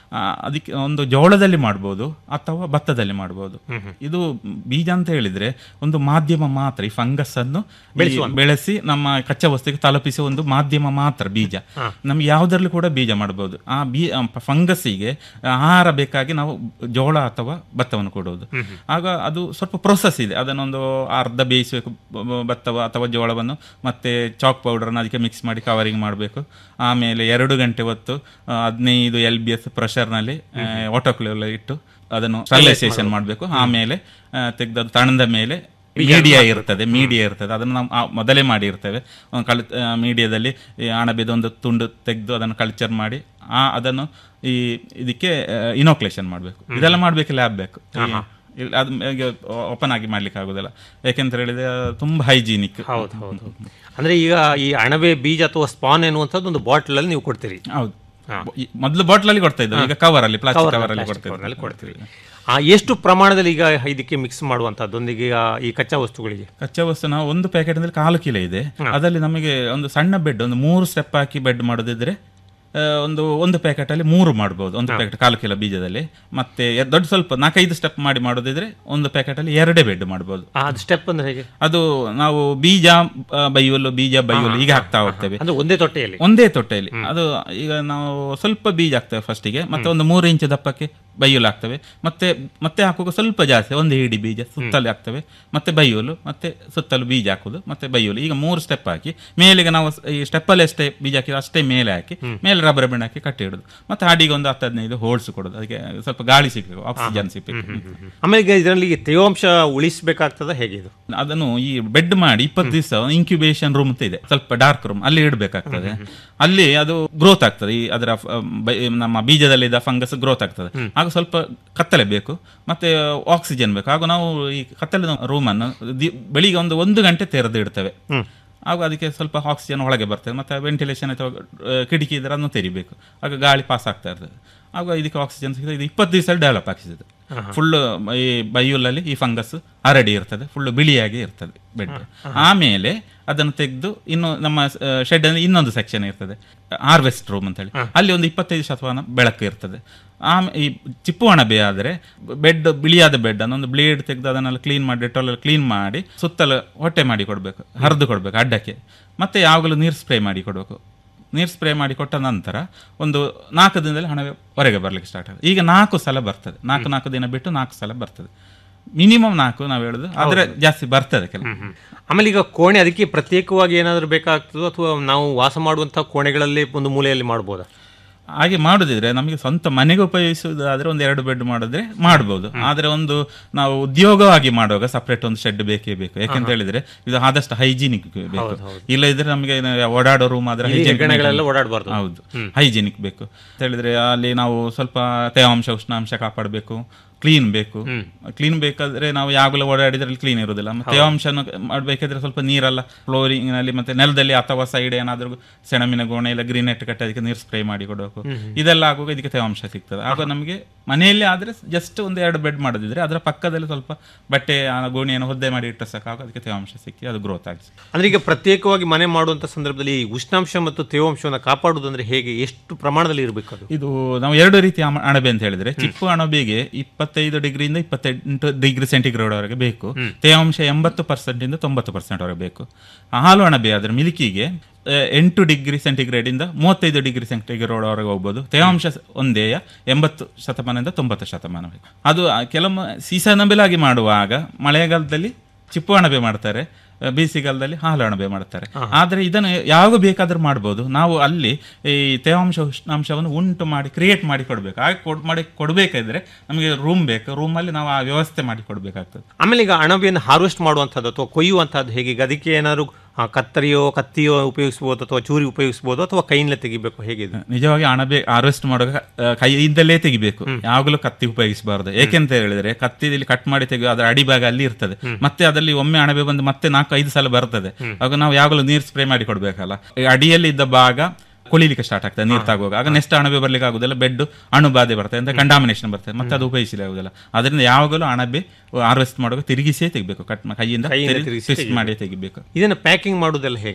ಆ, ಅದಕ್ಕೆ ಒಂದು ಜೋಳದಲ್ಲಿ ಮಾಡ್ಬೋದು ಅಥವಾ ಭತ್ತದಲ್ಲಿ ಮಾಡ್ಬೋದು ಇದು ಬೀಜ ಅಂತ ಹೇಳಿದ್ರೆ ಒಂದು ಮಾಧ್ಯಮ ಮಾತ್ರ ಈ ಫಂಗಸ್ ಅನ್ನು ಈ ಬೆಳೆಸಿ ನಮ್ಮ ಕಚ್ಚಾ ವಸ್ತುವಿಗೆ ತಲುಪಿಸುವ ಒಂದು ಮಾಧ್ಯಮ ಮಾತ್ರ ಬೀಜ ನಮ್ಗೆ ಯಾವುದರಲ್ಲೂ ಕೂಡ ಬೀಜ ಮಾಡಬಹುದು ಆ ಬೀ ಫಂಗಸ್ಸಿಗೆ ಆಹಾರ ಬೇಕಾಗಿ ನಾವು ಜೋಳ ಅಥವಾ ಭತ್ತವನ್ನು ಕೊಡುವುದು ಆಗ ಅದು ಸ್ವಲ್ಪ ಪ್ರೊಸೆಸ್ ಇದೆ ಅದನ್ನೊಂದು ಅರ್ಧ ಬೇಯಿಸಬೇಕು ಭತ್ತವ ಅಥವಾ ಜೋಳವನ್ನು ಮತ್ತೆ ಚಾಕ್ ಪೌಡರ್ನ ಅದಕ್ಕೆ ಮಿಕ್ಸ್ ಮಾಡಿ ಕವರಿಂಗ್ ಮಾಡಬೇಕು ಆಮೇಲೆ ಎರಡು ಗಂಟೆ ಹೊತ್ತು ಆ, ಹದಿನೈದು ಎಲ್ ಬಿ ಎಸ್ ಪ್ರೆಷರ್ನಲ್ಲಿ ಆಟೋಕ್ಲೇವ್ ಇಟ್ಟು ಅದನ್ನು ಸ್ಟರ್ಲೈಸೇಷನ್ ಮಾಡಬೇಕು ಆಮೇಲೆ ತೆಗೆದ ತಣದ ಮೇಲೆ ಮೀಡಿಯಾ ಇರ್ತದೆ ಮೀಡಿಯಾ ಇರ್ತದೆ ಅದನ್ನು ನಾವು ಆ ಮೊದಲೇ ಮಾಡಿರ್ತೇವೆ ಒಂದು ಕಲ್ ಮೀಡಿಯಾದಲ್ಲಿ ಈ ಅಣಬೆದ ಒಂದು ತುಂಡು ತೆಗೆದು ಅದನ್ನು ಕಲ್ಚರ್ ಮಾಡಿ ಆ ಅದನ್ನು ಈ ಇದಕ್ಕೆ ಇನೋಕ್ಲೇಷನ್ ಮಾಡಬೇಕು ಇದೆಲ್ಲ ಮಾಡಬೇಕು ಲ್ಯಾಬ್ ಬೇಕು ಈ- ಇಲ್ಲ ಅದು ಓಪನ್ ಆಗಿ ಮಾಡ್ಲಿಕ್ಕೆ ಆಗುದಿಲ್ಲ ಯಾಕೆಂತ ಹೇಳಿದ್ರೆ ತುಂಬಾ ಹೈಜೀನಿಕ್ ಹೌದು ಹೌದು ಹೌದು. ಅಂದ್ರೆ ಈಗ ಈ ಅಣಬೆ ಬೀಜ ಅಥವಾ ಸ್ಪಾನ್ ಎನ್ನುವಂಥದ್ದು ಒಂದು ಬಾಟಲ್ ಅಲ್ಲಿ ನೀವು ಕೊಡ್ತೀರಿ ಹೌದು ಈ ಮೊದಲು ಬಾಟ್ಲ್ ಅಲ್ಲಿ ಕೊಡ್ತಾ ಇದ್ದು ಈಗ ಕವರ್ ಅಲ್ಲಿ ಪ್ಲಾಸ್ಟಿಕ್ ಕವರ್ ಅಲ್ಲಿ ಕೊಡ್ತಾ ಇದ್ದು. ಕವರ್ನಲ್ಲಿ ಕೊಡ್ತೀರಿ ಆ ಎಷ್ಟು ಪ್ರಮಾಣದಲ್ಲಿ ಈಗ ಇದಕ್ಕೆ ಮಿಕ್ಸ್ ಮಾಡುವಂಥದ್ದೊಂದಿಗೆ ಈಗ ಈ ಕಚ್ಚಾ ವಸ್ತುಗಳಿಗೆ ಕಚ್ಚಾ ವಸ್ತು ನಾವು ಒಂದು ಪ್ಯಾಕೆಟ್ ಅಂದ್ರೆ ಕಾಲು ಕಿಲೋ ಇದೆ ಅದರಲ್ಲಿ ನಮಗೆ ಒಂದು ಸಣ್ಣ ಬೆಡ್ ಒಂದು ಮೂರು ಸ್ಟೆಪ್ ಹಾಕಿ ಬೆಡ್ ಮಾಡೋದಿದ್ರೆ ಆ, ಒಂದು ಒಂದು ಪ್ಯಾಕೆಟ್ ಅಲ್ಲಿ ಮೂರು ಮಾಡ್ಬೋದು ಒಂದು ಪ್ಯಾಕೆಟ್ ಕಾಲು ಕಿಲೋ ಬೀಜದಲ್ಲಿ ಮತ್ತೆ ಎ- ದೊಡ್ಡ ಸ್ವಲ್ಪ ನಾಲ್ಕೈದು ಸ್ಟೆಪ್ ಮಾಡಿ ಮಾಡೋದಿದ್ರೆ ಒಂದು ಪ್ಯಾಕೆಟ್ ಅಲ್ಲಿ ಎರಡೇ ಬೆಡ್ ಮಾಡ್ಬೋದು ಆ, ಅದು ಸ್ಟೆಪ್ ಅಂದ್ರೆ ಹೇಗೆ ಅದು ನಾವು ಬೀಜ ಆ, ಬೈಯುವಲು ಬೀಜ ಬೈಯುವಲು ಈಗ ಹಾಕ್ತಾ ಹೋಗ್ತೇವೆ ಅಂದ್ರೆ ಒಂದೇ ತೊಟ್ಟೆಯಲ್ಲಿ ಒಂದೇ ತೊಟ್ಟೆಯಲ್ಲಿ ಅದು ಈಗ ನಾವು ಸ್ವಲ್ಪ ಬೀಜ ಹಾಕ್ತೇವೆ ಫಸ್ಟಿಗೆ ಮತ್ತೆ ಒಂದು ಮೂರು ಇಂಚು ದಪ್ಪಕ್ಕೆ ಬೈಯಲು ಹಾಕ್ತೇವೆ ಮತ್ತೆ ಮತ್ತೆ ಹಾಕುವಾಗ ಸ್ವಲ್ಪ ಜಾಸ್ತಿ ಒಂದು ಹಿಡಿ ಬೀಜ ಸುತ್ತಲೂ ಹಾಕ್ತೇವೆ ಮತ್ತೆ ಬೈಯಲು ಮತ್ತೆ ಸುತ್ತಲೂ ಬೀಜ ಹಾಕುದು ಮತ್ತೆ ಬೈಯಲು ಈಗ ಮೂರು ಸ್ಟೆಪ್ ಹಾಕಿ ಮೇಲೆಗೆ ನಾವು ಸ್- ಈ ಸ್ಟೆಪ್ಪಲ್ಲಿ ಎಷ್ಟೇ ಬೀಜ ಹಾಕಿದ್ರೆ ಅಷ್ಟೇ ಮೇಲೆ ಹಾಕಿ ಮೇಲೆ ರಬ್ಬರ್ ಬೆಂಡ್ ಹಾಕಿ ಕಟ್ಟಿ ಇಡುದು ಮತ್ತೆ ಅಡಿಗೆ ಒಂದು ಹತ್ತು ಹದಿನೈದು ಹೋಲ್ಸ್ ಕೊಡೋದು ಅದಕ್ಕೆ ಸ್ವಲ್ಪ ಗಾಳಿ ಸಿಗ್ಬೇಕು ಆಕ್ಸಿಜನ್ ಸಿಗ್ಬೇಕು ಆಮೇಲೆ ಈಗ ಇದರಲ್ಲಿ ತೇವಾಂಶ ಉಳಿಸಬೇಕಾಗ್ತದ ಹೇಗೆ ಇದು ಅದನ್ನು ಈ ಬೆಡ್ ಮಾಡಿ ಇಪ್ಪತ್ತು ದಿವಸ ಇನ್ಕ್ಯುಬೇಷನ್ ರೂಮ್ ಅಂತ ಇದೆ ಸ್ವಲ್ಪ ಡಾರ್ಕ್ ರೂಮ್ ಅಲ್ಲಿ ಇಡಬೇಕಾಗ್ತದೆ ಅಲ್ಲಿ ಅದು ಗ್ರೋತ್ ಆಗ್ತದೆ ಈ ಅದರ ಫ- ಬೈ- ನಮ್ಮ ಬೀಜದಲ್ಲಿದ್ದ ಫಂಗಸ್ ಗ್ರೋತ್ ಆಗ್ತದೆ ಆಗ ಸ್ವಲ್ಪ ಕತ್ತಲೆ ಬೇಕು ಮತ್ತೆ ಆಕ್ಸಿಜನ್ ಬೇಕು ಹಾಗೂ ನಾವು ಈ ಕತ್ತಲೆ ರೂಮ್ ಅನ್ನು ದಿ- ಬೆಳಿಗ್ಗೆ ಒಂದು ಒಂದು ಗಂಟೆ ತೆರೆದು ಇಡ್ತೇವೆ ಆಗ ಅದಕ್ಕೆ ಸ್ವಲ್ಪ ಆಕ್ಸಿಜನ್ ಒಳಗೆ ಬರ್ತದೆ ಮತ್ತೆ ವೆಂಟಿಲೇಷನ್ ಅಥವಾ ಆ, ಕಿಟಕಿ ಇದ್ರೆ ಅದನ್ನು ತೆರಿಬೇಕು ಆಗ ಗಾಳಿ ಪಾಸ್ ಆಗ್ತಾ ಇರ್ತದೆ ಆಗ ಇದಕ್ಕೆ ಆಕ್ಸಿಜನ್ ಸಿಗ್ತದೆ ಇದು ಇಪ್ಪತ್ತು ದಿವಸ ಡೆವಲಪ್ ಆಗ್ತದೆ ಫುಲ್ ಈ ಬೈಯುಲಲ್ಲಿ ಈ ಫಂಗಸ್ ಹರಡಿ ಇರ್ತದೆ ಫುಲ್ ಬಿಳಿಯಾಗಿ ಇರ್ತದೆ ಬೆಡ್ ಆಮೇಲೆ ಅದನ್ನು ತೆಗೆದು ಇನ್ನು ನಮ್ಮ ಶೆಡ್ ಅಲ್ಲಿ ಇನ್ನೊಂದು ಸೆಕ್ಷನ್ ಇರ್ತದೆ ಹಾರ್ವೆಸ್ಟ್ ರೂಮ್ ಅಂತ ಹೇಳಿ ಅಲ್ಲಿ ಒಂದು ಇಪ್ಪತ್ತೈದು ಶತಮಾನ ಬೆಳಕು ಇರ್ತದೆ ಆಮೇಲೆ ಈ ಚಿಪ್ಪು ಅಣಬೆ ಆದರೆ ಬೆಡ್ ಬಿಳಿಯಾದ ಬೆಡ್ ಅನ್ನು ಒಂದು ಬ್ಲೇಡ್ ತೆಗೆದು ಅದನ್ನೆಲ್ಲ ಕ್ಲೀನ್ ಮಾಡಿ ಡೆಟಾಲ್ ಕ್ಲೀನ್ ಮಾಡಿ ಸುತ್ತಲೂ ಹೊಟ್ಟೆ ಮಾಡಿ ಕೊಡಬೇಕು ಹರಿದು ಕೊಡಬೇಕು ಅಡ್ಡಕ್ಕೆ ಮತ್ತೆ ಯಾವಾಗಲೂ ನೀರು ಸ್ಪ್ರೇ ಮಾಡಿ ಕೊಡಬೇಕು ನೀರು ಸ್ಪ್ರೇ ಮಾಡಿ ಕೊಟ್ಟ ನಂತರ ಒಂದು ನಾಲ್ಕು ದಿನದಲ್ಲಿ ಹಣ ಹೊರಗೆ ಬರಲಿಕ್ಕೆ ಸ್ಟಾರ್ಟ್ ಆಗುತ್ತೆ ಈಗ ನಾಲ್ಕು ಸಲ ಬರ್ತದೆ ನಾಲ್ಕು ನಾಲ್ಕು ದಿನ ಬಿಟ್ಟು ನಾಲ್ಕು ಸಲ ಬರ್ತದೆ ಮಿನಿಮಮ್ ನಾಲ್ಕು ನಾವು ಹೇಳುದು ಆದರೆ ಜಾಸ್ತಿ ಬರ್ತದೆ ಕೆಲವು ಆಮೇಲೆ ಈಗ ಕೋಣೆ ಅದಕ್ಕೆ ಪ್ರತ್ಯೇಕವಾಗಿ ಏನಾದರೂ ಬೇಕಾಗ್ತದೋ ಅಥವಾ ನಾವು ವಾಸ ಮಾಡುವಂತಹ ಕೋಣೆಗಳಲ್ಲಿ ಒಂದು ಮೂಲೆಯಲ್ಲಿ ಮಾಡ್ಬೋದಾ ಹಾಗೆ ಮಾಡುದಿದ್ರೆ ನಮಗೆ ಸ್ವಂತ ಮನೆಗೆ ಉಪಯೋಗಿಸುವುದಾದ್ರೆ ಒಂದು ಎರಡು ಬೆಡ್ ಮಾಡಿದ್ರೆ ಮಾಡ್ಬೋದು ಆದ್ರೆ ಒಂದು ನಾವು ಉದ್ಯೋಗವಾಗಿ ಮಾಡುವಾಗ ಸಪರೇಟ್ ಒಂದು ಶೆಡ್ ಬೇಕೇ ಬೇಕು ಯಾಕೆಂತ ಹೇಳಿದ್ರೆ ಇದು ಆದಷ್ಟು ಹೈಜಿನಿಕ್ ಬೇಕು ಇಲ್ಲ ಇದ್ರೆ ನಮಗೆ ಏನು ಓಡಾಡೋ ರೂಮ್ ಆದ್ರೆ hygienic ಹೆಗ್ಗಣಗಳೆಲ್ಲ ಓಡಾಡಬಾರ್ದು ಹೌದು ಹೈಜಿನಿಕ್ ಬೇಕು ಅಂತ ಹೇಳಿದ್ರೆ ಅಲ್ಲಿ ನಾವು ಸ್ವಲ್ಪ ತೇವಾಂಶ ಉಷ್ಣಾಂಶ ಕಾಪಾಡಬೇಕು ಕ್ಲೀನ್ ಬೇಕು ಕ್ಲೀನ್ ಬೇಕಾದ್ರೆ ನಾವು ಯಾವಾಗಲೂ ಓಡಾಡಿದ್ರೆ ಕ್ಲೀನ್ ಇರೋದಿಲ್ಲ ಮತ್ತೆ ತೇವಾಂಶ ಮಾಡ್ಬೇಕಾದ್ರೆ ಸ್ವಲ್ಪ ನೀರೆಲ್ಲ ಫ್ಲೋರಿಂಗ್ ನಲ್ಲಿ ಮತ್ತೆ ನೆಲದಲ್ಲಿ ಅಥವಾ ಸೈಡ್ ಏನಾದ್ರೂ ಸೆಣಮಿನ ಗೋಣೆ ಇಲ್ಲ ಗ್ರೀನ್ ನೆಟ್ ಕಟ್ಟಿ ಅದಕ್ಕೆ ನೀರು ಸ್ಪ್ರೇ ಮಾಡಿ ಕೊಡಬೇಕು ಇದೆಲ್ಲ ಆಗುವಾಗ ಇದಕ್ಕೆ ತೇವಾಂಶ ಸಿಗ್ತದೆ ಆಗ ನಮಗೆ ಮನೆಯಲ್ಲಿ ಆದ್ರೆ ಜಸ್ಟ್ ಒಂದು ಎರಡು ಬೆಡ್ ಮಾಡೋದಿದ್ರೆ ಅದರ ಪಕ್ಕದಲ್ಲಿ ಸ್ವಲ್ಪ ಬಟ್ಟೆ ಆ ಗೋಣಿಯನ್ನು ಹೊದ್ದೆ ಮಾಡಿ ಇಟ್ಟರೆ ಸಾಕಾಗ ಅದಕ್ಕೆ ತೇವಾಂಶ ಸಿಕ್ಕಿ ಅದು ಗ್ರೋತ್ ಆಗಿ ಅಂದ್ರೆ ಈಗ ಪ್ರತ್ಯೇಕವಾಗಿ ಮನೆ ಮಾಡುವಂತ ಸಂದರ್ಭದಲ್ಲಿ ಈ ಉಷ್ಣಾಂಶ ಮತ್ತು ತೇವಾಂಶವನ್ನು ಕಾಪಾಡುವುದಂದ್ರೆ ಹೇಗೆ ಎಷ್ಟು ಪ್ರಮಾಣದಲ್ಲಿ ಇರಬೇಕು ಅದು ಇದು ನಾವು ಎರಡು ರೀತಿಯ ಅಮ- ಅಣಬೆ ಅಂತ ಹೇಳಿದ್ರೆ ಚಿಪ್ಪು ಅಣಬೆಗೆ ಇಪ್ಪತ್ತೈದು ಡಿಗ್ರಿಯಿಂದ ಇಪ್ಪತ್ತೆಂಟು ಡಿಗ್ರಿ ಸೆಂಟಿಗ್ರೇಡ್ ವರೆಗೆ ಬೇಕು ತೇವಾಂಶ ಎಂಬತ್ತು ಪರ್ಸೆಂಟ್ ಇಂದ ತೊಂಬತ್ತು ಪರ್ಸೆಂಟ್ ವರೆಗೆ ಬೇಕು ಹಾಲು ಅಣಬೆ ಆದ್ರೆ ಮಿಲ್ಕಿಗೆ ಆ, ಎಂಟು ಡಿಗ್ರಿ ಸೆಂಟಿಗ್ರೇಡ್ ಇಂದ ಮೂವತ್ತೈದು ಡಿಗ್ರಿ ಸೆಂಟಿಗ್ರೇಡ್ ವರೆಗೆ ಹೋಗ್ಬೋದು ತೇವಾಂಶ ಸ- ಒಂದೇ ಎಂಬತ್ತು ಶತಮಾನದಿಂದ ತೊಂಬತ್ತು ಶತಮಾನ ಬೇಕು ಅದು ಆ, ಕೆಲವೊಮ್ಮೆ ಸೀಸನಬಲ್ ಆಗಿ ಮಾಡುವಾಗ ಮಳೆಗಾಲದಲ್ಲಿ ಚಿಪ್ಪು ಅಣಬೆ ಮಾಡ್ತಾರೆ ಆ, ಬೇಸಿಗೆಗಾಲದಲ್ಲಿ ಹಾಲು ಅಣಬೆ ಮಾಡ್ತಾರೆ ಆದ್ರೆ ಇದನ್ನು ಯಾವಾಗ ಬೇಕಾದ್ರೂ ಮಾಡ್ಬೋದು ನಾವು ಅಲ್ಲಿ ಈ ತೇವಾಂಶ ಉಷ್ಣಾಂಶವನ್ನು ಉಂಟು ಮಾಡಿ ಕ್ರಿಯೇಟ್ ಮಾಡಿ ಕೊಡ್ಬೇಕು ಹಾಗೆ ಕೊಡ್ ಮಾಡಿ ಕೊಡ್ಬೇಕಾದ್ರೆ ನಮಗೆ ರೂಮ್ ಬೇಕು ರೂಮಲ್ಲಿ ನಾವು ಆ ವ್ಯವಸ್ಥೆ ಮಾಡಿ ಕೊಡ್ಬೇಕಾಗ್ತದೆ ಆಮೇಲೆ ಈಗ ಅಣಬೆಯನ್ನು ಹಾರ್ವೆಸ್ಟ್ ಮಾಡುವಂಥದ್ದು ಅಥವಾ ಕೊಯ್ಯುವಂಥದ್ದು ಹೇಗೆ ಈಗ ಅದಕ್ಕೆ ಏನಾದ್ರು ಆ, ಕತ್ತರಿಯೋ ಕತ್ತಿಯೋ ಉಪಯೋಗಿಸ್ಬೋದು ಅಥವಾ ಚೂರಿ ಉಪಯೋಗಿಸ್ಬೋದು ಅಥವಾ ಕೈಯಿಂದಲೇ ತೆಗಿಬೇಕು ಹೇಗೆ ಇದು ನಿಜವಾಗಿ ಅಣಬೆ ಹಾರ್ವೆಸ್ಟ್ ಮಾಡುವಾಗ ಆ, ಕೈಯಿಂದಲೇ ತೆಗಿಬೇಕು ಯಾವಾಗಲೂ ಕತ್ತಿ ಉಪಯೋಗಿಸಬಾರದು ಏಕೆಂತ ಹೇಳಿದ್ರೆ ಕತ್ತಿದಲ್ಲಿ ಕಟ್ ಮಾಡಿ ತೆಗೆದು ಅದರ ಅಡಿಭಾಗ ಅಲ್ಲಿ ಇರ್ತದೆ ಮತ್ತೆ ಅದರಲ್ಲಿ ಒಮ್ಮೆ ಅಣಬೆ ಬಂದು ಮತ್ತೆ ನಾಲ್ಕು ಐದು ಸಲ ಬರ್ತದೆ ಆಗ ನಾವು ಯಾವಾಗಲೂ ನೀರು ಸ್ಪ್ರೇ ಮಾಡಿ ಕೊಡ್ಬೇಕಲ್ಲ ಈ ಅಡಿಯಲ್ಲಿ ಇದ್ದ ಭಾಗ ಕೊಳಿಲಿಕ್ಕೆ ಸ್ಟಾರ್ಟ್ ಆಗ್ತದೆ ನೀರು ತಾಗುವಾಗ ಆಗ ನೆಕ್ಸ್ಟ್ ಅಣಬೆ ಬರ್ಲಿಕ್ಕೆ ಆಗುದಿಲ್ಲ ಬೆಡ್ ಅಣು ಬಾಧೆ ಬರ್ತದೆ ಅಂತ ಕಂಡಾಮಿನೇಷನ್ ಬರ್ತದೆ ಮತ್ತೆ ಅದು ಉಪಯೋಗಿಸಲಿ ಆಗುದಿಲ್ಲ ಅದರಿಂದ ಯಾವಾಗಲೂ ಅಣಬೆ ಹಾರ್ವೆಸ್ಟ್ ಮಾಡುವಾಗ ತಿರುಗಿಸೇ ತೆಗಿಬೇಕು ಕಟ್ ಕೈಯಿಂದ ಕೈಯಿಂದ ತಿರುಗಿಸಿ ಟ್ವಿಸ್ಟ್ ಮಾಡಿ ತೆಗಿಬೇಕು ಇದನ್ನು ಪ್ಯಾಕಿಂಗ್ ಮಾಡುವುದೆಲ್ಲ ಹೇಗೆ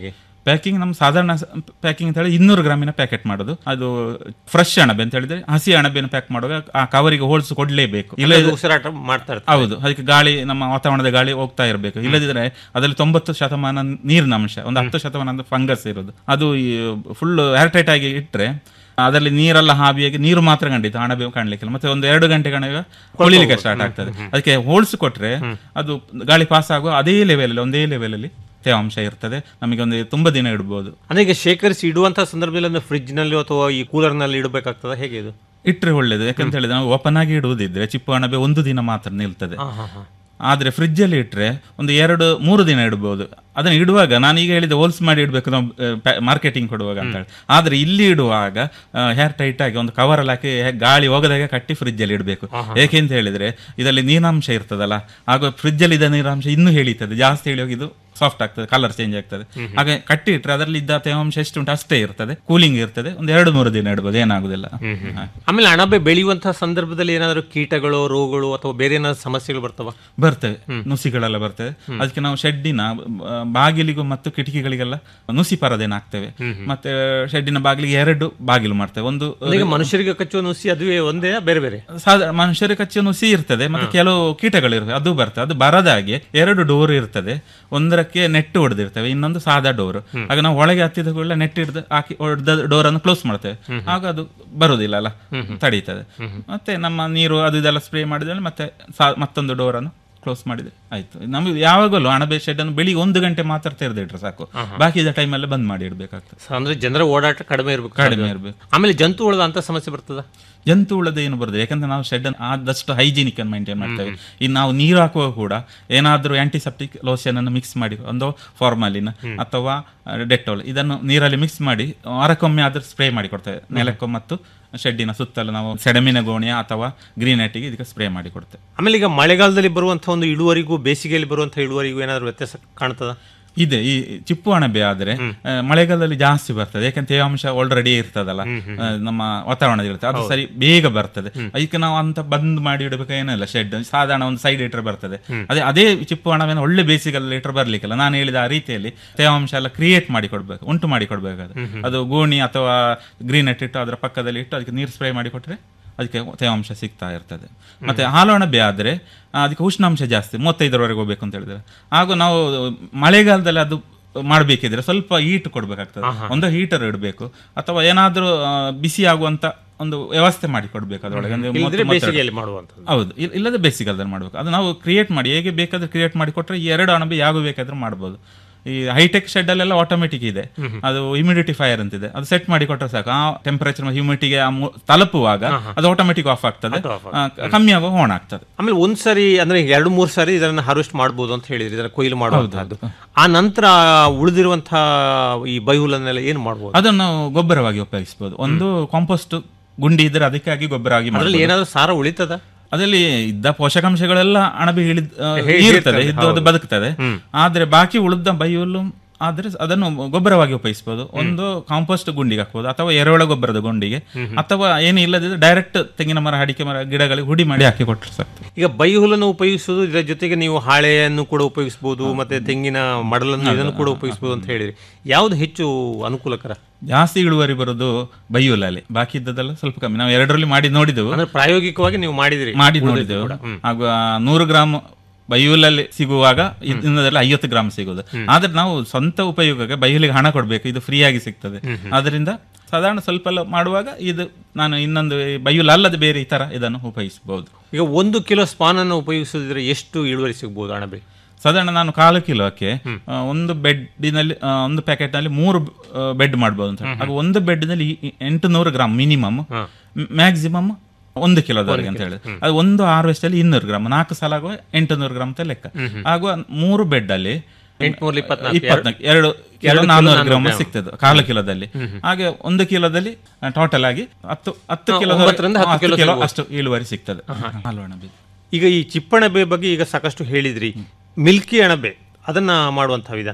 ಪ್ಯಾಕಿಂಗ್ ನಮ್ಮ ಸಾಧಾರಣ ಪ್ಯಾಕಿಂಗ್ ಅಂತ ಹೇಳಿ ಇನ್ನೂರು ಗ್ರಾಮಿನ ಪ್ಯಾಕೆಟ್ ಮಾಡೋದು ಅದು ಫ್ರೆಶ್ ಅಣಬೆ ಅಂತ ಹೇಳಿದ್ರೆ ಹಸಿ ಅಣಬೆನ ಪ್ಯಾಕ್ ಮಾಡುವಾಗ ಆ ಕವರಿಗೆ ಹೋಲ್ಸ್ ಕೊಡ್ಲೇಬೇಕು ಇಲ್ಲ ಅದು ಉಸಿರಾಟ ಮಾಡ್ತಾ ಇರ್ತಾರೆ ಹೌದು ಅದಕ್ಕೆ ಗಾಳಿ ನಮ್ಮ ವಾತಾವರಣದ ಗಾಳಿ ಹೋಗ್ತಾ ಇರಬೇಕು ಇಲ್ಲದಿದ್ರೆ ಅದರಲ್ಲಿ ತೊಂಬತ್ತು ಶತಮಾನ ನೀರಿನ ಅಂಶ ಒಂದು ಹತ್ತು ಶತಮಾನ ಫಂಗಸ್ ಇರೋದು ಅದು ಫುಲ್ ಏರ್ಟೈಟ್ ಆಗಿ ಇಟ್ರೆ ಅದರಲ್ಲಿ ನೀರೆಲ್ಲ ಹಾವಿಯಾಗಿ ನೀರು ಮಾತ್ರ ಕಂಡಿತ್ತು ಅಣಬೆ ಕಾಣ್ಲಿಕ್ಕಿಲ್ಲ ಮತ್ತೆ ಒಂದು ಎರಡು ಗಂಟೆ ಕಣಗ ಕೊಳಿಲಿಕ್ಕೆ ಸ್ಟಾರ್ಟ್ ಆಗ್ತದೆ ಅದಕ್ಕೆ ಹೋಲ್ಸ್ ಕೊಟ್ರೆ ಅದು ಗಾಳಿ ಪಾಸ್ ಆಗುವ ಅದೇ ಲೆವೆಲ್ ಒಂದೇ ಲೆವೆಲ್ ಅಲ್ಲಿ ತೇವಾಂಶ ಇರ್ತದೆ ನಮಗೆ ಒಂದು ತುಂಬಾ ದಿನ ಇಡ್ಬೋದು ಅಂದ್ರೆ ಈಗ ಶೇಖರಿಸಿ ಇಡುವಂತಹ ಸಂದರ್ಭದಲ್ಲಿ ಫ್ರಿಜ್ ನಲ್ಲಿ ಅಥವಾ ಈ ಕೂಲರ್ ನಲ್ಲಿ ಇಡಬೇಕಾಗ್ತದ ಹೇಗೆ ಇದು ಇಟ್ರೆ ಒಳ್ಳೇದು ಯಾಕಂತ ಹೇಳಿದ್ರೆ ನಾವು ಓಪನ್ ಆಗಿ ಇಡುವುದಿದ್ರೆ ಚಿಪ್ಪು ಅಣಬೆ ಒಂದು ದಿನ ಮಾತ್ರ ನಿಲ್ತದೆ ಆದ್ರೆ ಫ್ರಿಜ್ ಅಲ್ಲಿ ಇಟ್ರೆ ಒಂದು ಎರಡು ಮೂರು ದಿನ ಇಡಬಹುದು ಅದನ್ನ ಇಡುವಾಗ ನಾನು ಈಗ ಹೇಳಿದ ಹೋಲ್ಸ್ ಮಾಡಿ ಇಡಬೇಕು ನಾವು ಮಾರ್ಕೆಟಿಂಗ್ ಕೊಡುವಾಗ ಅಂತ ಹೇಳಿ ಆದ್ರೆ ಇಲ್ಲಿ ಇಡುವಾಗ ಹೇರ್ ಟೈಟ್ ಆಗಿ ಒಂದು ಕವರ್ ಅಲ್ಲಿ ಹಾಕಿ ಹೇ- ಗಾಳಿ ಹೋಗದಾಗ ಕಟ್ಟಿ ಫ್ರಿಜ್ ಅಲ್ಲಿ ಇಡಬೇಕು ಏಕೆ ಅಂತ ಹೇಳಿದ್ರೆ ಇದರಲ್ಲಿ ನೀರಾಂಶ ಇರ್ತದಲ್ಲ ಆಗ ಫ್ರಿಜ್ ಅಲ್ಲಿ ಇದ್ದ ನೀರಾಂಶ ಇನ್ನೂ ಹೇಳಿತದೆ ಜಾಸ್ತಿ ಹೇಳಿ ಹೋಗಿ ಇದು ಸಾಫ್ಟ್ ಆಗ್ತದೆ ಕಲರ್ ಚೇಂಜ್ ಆಗ್ತದೆ ಹಾಗೆ ಕಟ್ಟಿ ಇಟ್ರೆ ಅದರಲ್ಲಿ ಇದ್ದ ತೇವಾಂಶ ಎಷ್ಟು ಉಂಟು ಅಷ್ಟೇ ಇರ್ತದೆ ಕೂಲಿಂಗ್ ಇರ್ತದೆ ಒಂದು ಎರಡು ಮೂರು ದಿನ ಇಡ್ಬೋದು ಏನಾಗುದಿಲ್ಲ ಹಾಗೆ. ಆಮೇಲೆ ಅಣಬೆ ಬೆಳೆಯುವಂತಹ ಸಂದರ್ಭದಲ್ಲಿ ಏನಾದರೂ ಕೀಟಗಳು ರೋಗಗಳು ಅಥವಾ ಬೇರೆ ಏನಾದ್ರು ಸಮಸ್ಯೆಗಳು ಬರ್ತಾವ ಬರ್ತವೆ ನುಸಿಗಳೆಲ್ಲ ಬರ್ತವೆ ಅದಕ್ಕೆ ನಾವು ಶೆಡ್ಡಿನ ಆ, ಬಾಗಿಲಿಗೂ ಮತ್ತು ಕಿಟಕಿಗಳಿಗೆಲ್ಲ ನುಸಿ ಪರದೆನ ಹಾಕ್ತೇವೆ ಮತ್ತೆ ಶೆಡ್ಡಿನ ಬಾಗಿಲಿಗೆ ಎರಡು ಬಾಗಿಲು ಮಾಡ್ತೇವೆ ಒಂದು ಈಗ ಮನುಷ್ಯರಿಗೆ ಕಚ್ಚುವ ನುಸಿ ಅದುವೇ ಒಂದೇ ಬೇರೆ ಬೇರೆ ಸಾಧಾರಣ ಮನುಷ್ಯರಿಗೆ ಕಚ್ಚುವ ನುಸಿ ಇರ್ತದೆ ಮತ್ತೆ ಕೆಲವು ಕೀಟಗಳು ಇರ್ತವೆ ಅದು ಬರ್ತದೆ ಅದು ಬರದಾಗೆ ಎರಡು ಡೋರ್ ಇರ್ತದೆ ಒಂದರಕ್ಕೆ ನೆಟ್ ಹೊಡೆದಿರ್ತೇವೆ ಇನ್ನೊಂದು ಸಾದಾ ಡೋರ್ ಆಗ ನಾವು ಒಳಗೆ ಹತ್ತಿದ ಕೂಡಲೇ ನೆಟ್ ಹಿಡ್ದು ಹಾಕಿ ಹೊಡೆದ ಡೋರ್ ಅನ್ನು ಕ್ಲೋಸ್ ಮಾಡ್ತೇವೆ ಆಗ ಅದು ಬರುದಿಲ್ಲ ಅಲ್ಲ ತಡೀತದೆ ಮತ್ತೆ ನಮ್ಮ ನೀರು ಅದು ಇದೆಲ್ಲ ಸ್ಪ್ರೇ ಮಾಡಿದ್ರೆ ಮತ್ತೆ ಸಾ- ಮತ್ತೊಂದು ಡೋರ್ ಅನ್ನು ಕ್ಲೋಸ್ ಮಾಡಿದ್ರೆ ಆಯ್ತು ನಮಗೆ ಯಾವಾಗಲೂ ಅಣಬೆ ಶೆಡ್ ಅನ್ನು ಬೆಳಿಗ್ಗೆ ಒಂದು ಗಂಟೆ ಮಾತ್ರ ತೆರೆದಿಟ್ರೆ ಸಾಕು ಬಾಕಿದ ಟೈಮಲ್ಲಿ ಬಂದ್ ಮಾಡಿ ಇಡ್ಬೇಕಾಗ್ತದೆ ಅಂದ್ರೆ ಜನರ ಓಡಾಟ ಕಡಿಮೆ ಇರಬೇಕು ಕಡಿಮೆ ಇರಬೇಕು ಆಮೇಲೆ ಜಂತು ಉಳದ ಅಂತ ಸಮಸ್ಯೆ ಬರ್ತದ ಜಂತು ಉಳದ ಏನು ಬರ್ತದೆ ಯಾಕಂದ್ರೆ ನಾವು ಶೆಡ್ ಆದಷ್ಟು ಹೈಜಿನಿಕ್ ಅನ್ನು ಮೇಂಟೈನ್ ಮಾಡ್ತೇವೆ ಇನ್ನು ನಾವು ನೀರು ಹಾಕುವಾಗ ಕೂಡ ಏನಾದರೂ ಆಂಟಿಸೆಪ್ಟಿಕ್ ಲೋಷನ್ ಅನ್ನು ಮಿಕ್ಸ್ ಮಾಡಿ ಒಂದು ಫಾರ್ಮಾಲಿನ್ ಅಥವಾ ಡೆಟೋಲ್ ಇದನ್ನು ನೀರಲ್ಲಿ ಮಿಕ್ಸ್ ಮಾಡಿ ವಾರಕ್ಕೊಮ್ಮೆ ಆದ್ರೂ ಸ್ಪ್ರೇ ಮಾಡಿ ಕೊಡ್ತೇವೆ ನೆಲಕ್ಕೂ ಮತ್ತು ಶೆಡ್ಡಿನ ಸುತ್ತಲೂ ನಾವು ಸೆಡಮಿನ ಗೋಣಿಯ ಅಥವಾ ಗ್ರೀನ್ ನೆಟ್ಟಿಗೆ ಇದಕ್ಕೆ ಸ್ಪ್ರೇ ಮಾಡಿ ಕೊಡ್ತೇವೆ ಆಮೇಲೆ ಈಗ ಮಳೆಗಾಲದಲ್ಲಿ ಬರುವಂತಹ ಒಂದು ಇಳುವರಿಗೂ ಬೇಸಿಗೆಯಲ್ಲಿ ಬರುವಂತಹ ಇಳುವರಿಗೂ ಏನಾದರೂ ವ್ಯತ್ಯಾಸ ಕಾಣ್ತದ ಇದೆ ಈ ಚಿಪ್ಪು ಅಣಬೆ ಆದ್ರೆ ಆ, ಮಳೆಗಾಲದಲ್ಲಿ ಜಾಸ್ತಿ ಬರ್ತದೆ ಯಾಕಂದ್ರೆ ತೇವಾಂಶ ಆಲ್ರೆಡಿ ಇರ್ತದಲ್ಲ ಆ, ನಮ್ಮ ವಾತಾವರಣದಲ್ಲಿ ಇರ್ತದೆ ಅದು ಸರಿ ಬೇಗ ಬರ್ತದೆ ಅದಕ್ಕೆ ನಾವು ಅಂತ ಬಂದ್ ಮಾಡಿ ಇಡಬೇಕು ಏನಿಲ್ಲ ಶೆಡ್ ಸಾಧಾರಣ ಒಂದು ಸೈಡ್ ಲೀಟರ್ ಬರ್ತದೆ ಅದೇ ಅದೇ ಚಿಪ್ಪು ಅಣಬೆನ ಒಳ್ಳೆ ಬೇಸಿಗೆಲ್ಲ ಲೀಟರ್ ಬರ್ಲಿಕ್ಕಿಲ್ಲ ನಾನು ಹೇಳಿದ ಆ ರೀತಿಯಲ್ಲಿ ತೇವಾಂಶ ಎಲ್ಲ ಕ್ರಿಯೇಟ್ ಮಾಡಿ ಕೊಡ್ಬೇಕು ಉಂಟು ಮಾಡಿ ಕೊಡ್ಬೇಕು ಅದು ಅದು ಗೋಣಿ ಅಥವಾ ಗ್ರೀನ್ ನೆಟ್ ಇಟ್ಟು ಅದರ ಪಕ್ಕದಲ್ಲಿ ಇಟ್ಟು ಅದಕ್ಕೆ ನೀರು ಸ್ಪ್ರೇ ಮಾಡಿ ಕೊಟ್ರೆ ಅದಕ್ಕೆ ತೇವಾಂಶ ಸಿಗ್ತಾ ಇರ್ತದೆ ಮತ್ತೆ ಹಾಲು ಅಣಬೆ ಆದ್ರೆ ಆ, ಅದಕ್ಕೆ ಉಷ್ಣಾಂಶ ಜಾಸ್ತಿ ಮೂವತ್ತೈದರವರೆಗೆ ಹೋಗ್ಬೇಕು ಅಂತ ಹೇಳಿದ್ರೆ ಹಾಗೂ ನಾವು ಮಳೆಗಾಲದಲ್ಲಿ ಅದು ಮಾಡಬೇಕಿದ್ರೆ ಸ್ವಲ್ಪ ಹೀಟ್ ಕೊಡ್ಬೇಕಾಗ್ತದೆ ಒಂದು ಹೀಟರ್ ಇಡಬೇಕು ಅಥವಾ ಏನಾದ್ರೂ ಆ, ಬಿಸಿ ಆಗುವಂತ ಒಂದು ವ್ಯವಸ್ಥೆ ಮಾಡಿ ಕೊಡ್ಬೇಕು ಅದರೊಳಗೆ ಅಂದ್ರೆ ಮೂವತ್ತು- ಇಲ್ಲದ್ರೆ ಮೂವತ್ತೆರಡು- ಬೇಸಿಗೆಯಲ್ಲಿ ಮಾಡುವಂಥದ್ದು ಹೌದು ಇಲ್- ಇಲ್ಲದೆ ಬೇಸಿಗೆಲ್ದಲ್ಲಿ ಮಾಡ್ಬೇಕು ಅದು ನಾವು ಕ್ರಿಯೇಟ್ ಮಾಡಿ ಹೇಗೆ ಬೇಕಾದ್ರೆ ಕ್ರಿಯೇಟ್ ಮಾಡಿ ಕೊಟ್ರೆ ಈ ಎರಡು ಅಣಬೆ ಯಾವ ಬೇಕಾದ್ರೂ ಮಾಡ್ಬೋದು ಈ ಹೈಟೆಕ್ ಶೆಡ್ ಅಲ್ಲೆಲ್ಲ ಆಟೋಮೆಟಿಕ್ ಇದೆ ಅದು ಹ್ಯೂಮಿಡಿಟಿ ಫೈರ್ ಅಂತಿದೆ ಅದು ಸೆಟ್ ಮಾಡಿ ಕೊಟ್ಟರೆ ಸಾಕು ಆ ಟೆಂಪರೇಚರ್ ಹ್ಯೂಮಿಡಿಟಿಗೆ ತಲುಪುವಾಗ ಅದು ಆಟೋಮೆಟಿಕ್ ಆಫ್ ಆಗ್ತದೆ ಆ, ಕಮ್ಮಿ ಆಗುವಾಗ ಆನ್ ಆಗ್ತದೆ ಆಮೇಲೆ ಒಂದ್ ಸರಿ ಅಂದ್ರೆ ಎರಡು ಮೂರು ಸಾರಿ ಇದನ್ನ ಹಾರ್ವೆಸ್ಟ್ ಮಾಡಬಹುದು ಅಂತ ಹೇಳಿದ್ರಿ ಇದನ್ನ ಕೊಯ್ಲು ಮಾಡುವಂತಹದ್ದು ಆ ನಂತರ ಉಳಿದಿರುವಂತಹ ಈ ಬೈಹುಲನ್ನೆಲ್ಲ ಏನು ಮಾಡಬಹುದು ಅದನ್ನು ಗೊಬ್ಬರವಾಗಿ ಉಪಯೋಗಿಸಬಹುದು ಒಂದು ಕಾಂಪೋಸ್ಟ್ ಗುಂಡಿ ಇದ್ರೆ ಅದಕ್ಕಾಗಿ ಗೊಬ್ಬರ ಆಗಿ ಅದ್ರಲ್ಲಿ ಮಾಡ್ಬೋದು. ಏನಾದ್ರು ಸಾರ ಉಳಿತದ ಅದರಲ್ಲಿ ಇದ್ದ ಪೋಷಕಾಂಶಗಳೆಲ್ಲ ಅಣಬೆ ಇಳಿದ್ ಆ, ಇರ್ತದೆ ಇದ್ದು ಅದು ಬದುಕ್ತದೆ ಆದ್ರೆ ಬಾಕಿ ಉಳಿದ ಬೈಹುಲ್ಲು ಆದ್ರೆ ಅದನ್ನು ಗೊಬ್ಬರವಾಗಿ ಉಪಯೋಗಿಸಬಹುದು ಒಂದು ಕಾಂಪೋಸ್ಟ್ ಗುಂಡಿಗೆ ಹಾಕ್ಬೋದು ಅಥವಾ ಎರೆಹುಳ ಗೊಬ್ಬರದ ಗುಂಡಿಗೆ ಅಥವಾ ಏನು ಇಲ್ಲದಿದ್ರೆ ಡೈರೆಕ್ಟ್ ತೆಂಗಿನ ಮರ ಅಡಿಕೆ ಮರ ಗಿಡಗಳಿಗೆ ಹುಡಿ ಮಾಡಿ ಹಾಕಿ ಕೊಟ್ಟರೆ ಸಾಕು ಈಗ ಬೈಹುಲನ್ನು ಉಪಯೋಗಿಸುವುದು ಇದರ ಜೊತೆಗೆ ನೀವು ಹಾಳೆಯನ್ನು ಕೂಡ ಉಪಯೋಗಿಸಬಹುದು ಮತ್ತೆ ತೆಂಗಿನ ಮಡಲನ್ನು ಇದನ್ನು ಕೂಡ ಉಪಯೋಗಿಸಬಹುದು ಅಂತ ಹೇಳಿರಿ ಯಾವ್ದು ಹೆಚ್ಚು ಅನುಕೂಲಕರ ಜಾಸ್ತಿ ಇಳುವರಿ ಬರೋದು ಬೈಹುಲಲ್ಲಿ ಬಾಕಿ ಇದ್ದದೆಲ್ಲ ಸ್ವಲ್ಪ ಕಮ್ಮಿ ನಾವು ಎರಡರಲ್ಲಿ ಮಾಡಿ ನೋಡಿದೆವು ಅಂದ್ರೆ ಪ್ರಾಯೋಗಿಕವಾಗಿ ನೀವು ಮಾಡಿದಿರಿ ಮಾಡಿ ನೋಡಿದೆವು ಹಾಗೂ ಆ ನೂರು ಗ್ರಾಮ್ ಬೈಹುಲಲ್ಲಿ ಸಿಗುವಾಗ ಇನ್ನದಲ್ಲಿ ಐವತ್ತು ಗ್ರಾಮ್ ಸಿಗುವುದು ಆದ್ರೆ ನಾವು ಸ್ವಂತ ಉಪಯೋಗಕ್ಕೆ ಬೈಹುಲಿಗೆ ಹಣ ಕೊಡ್ಬೇಕು ಇದು ಫ್ರೀ ಆಗಿ ಸಿಗ್ತದೆ ಅದರಿಂದ ಸಾಧಾರಣ ಸ್ವಲ್ಪ ಎಲ್ಲ ಮಾಡುವಾಗ ಇದು ನಾನು ಇನ್ನೊಂದು ಈ ಬೈಹುಲ್ ಅಲ್ಲದೆ ಬೇರೆ ಈ ತರ ಇದನ್ನು ಉಪಯೋಗಿಸಬಹುದು ಈಗ ಒಂದು ಕಿಲೋ ಸ್ಪಾನ್ ಅನ್ನು ಉಪಯೋಗಿಸಿದ್ರೆ ಎಷ್ಟು ಇಳುವರಿ ಸಿಗಬಹುದು ಅಣಬೆ ಸಾಧಾರಣ ನಾನು ಕಾಲು ಕಿಲೋಕ್ಕೆ ಆ, ಒಂದು ಬೆಡ್ಡಿನಲ್ಲಿ ಆ, ಒಂದು ಪ್ಯಾಕೆಟ್ ನಲ್ಲಿ ಮೂರು ಬೆಡ್ ಮಾಡ್ಬೋದು ಅಂತ ಹೇಳಿ. ಹಾಗೂ ಒಂದು ಬೆಡ್ ನಲ್ಲಿ ಎಂಟು ನೂರು ಗ್ರಾಮ್ ಮಿನಿಮಮ್ ಮ್ಯಾಕ್ಸಿಮಮ್ ಒಂದು ಕಿಲೋದವರೆಗೆ ಅಂತ ಹೇಳಿ ಅದು ಒಂದು ಹಾರ್ವೆಸ್ಟ್ ಅಲ್ಲಿ ಇನ್ನೂರು ಗ್ರಾಮ್ ನಾಲ್ಕು ಸಲ ಆಗುವ ಎಂಟು ನೂರು ಗ್ರಾಮ್ ಅಂತ ಲೆಕ್ಕ ಆಗುವ ಮೂರು ಬೆಡ್ ಅಲ್ಲಿ ಎಂಟ್ನೂರ ಇಪ್ಪತ್ನಾಲ್ಕು ಇಪ್ಪತ್ನಾಲ್ಕು ಎರಡು ಕಿಲೋ ನಾನ್ನೂರು ಗ್ರಾಮ್ ಸಿಗ್ತದೆ ಕಾಲು ಕಿಲೋದಲ್ಲಿ ಹಾಗೆ ಒಂದು ಕಿಲೋದಲ್ಲಿ ಟೋಟಲ್ ಆಗಿ ಹತ್ತು ಹತ್ತು ಕಿಲೋ ಒಂಬತ್ತರಿಂದ ಹತ್ತು ಕಿಲೋ ಕಿಲೋ ಅಷ್ಟು ಇಳುವರಿ ಸಿಗ್ತದೆ ಹಾಲು ಅಣಬೆ. ಈಗ ಈ ಚಿಪ್ಪಣಬೆ ಬಗ್ಗೆ ಈಗ ಸಾಕಷ್ಟು ಹೇಳಿದ್ರಿ ಮಿಲ್ಕಿ ಅಣಬೆ ಅದನ್ನ ಮಾಡುವಂತಹ ವಿಧಾನ ಹೇಗೆ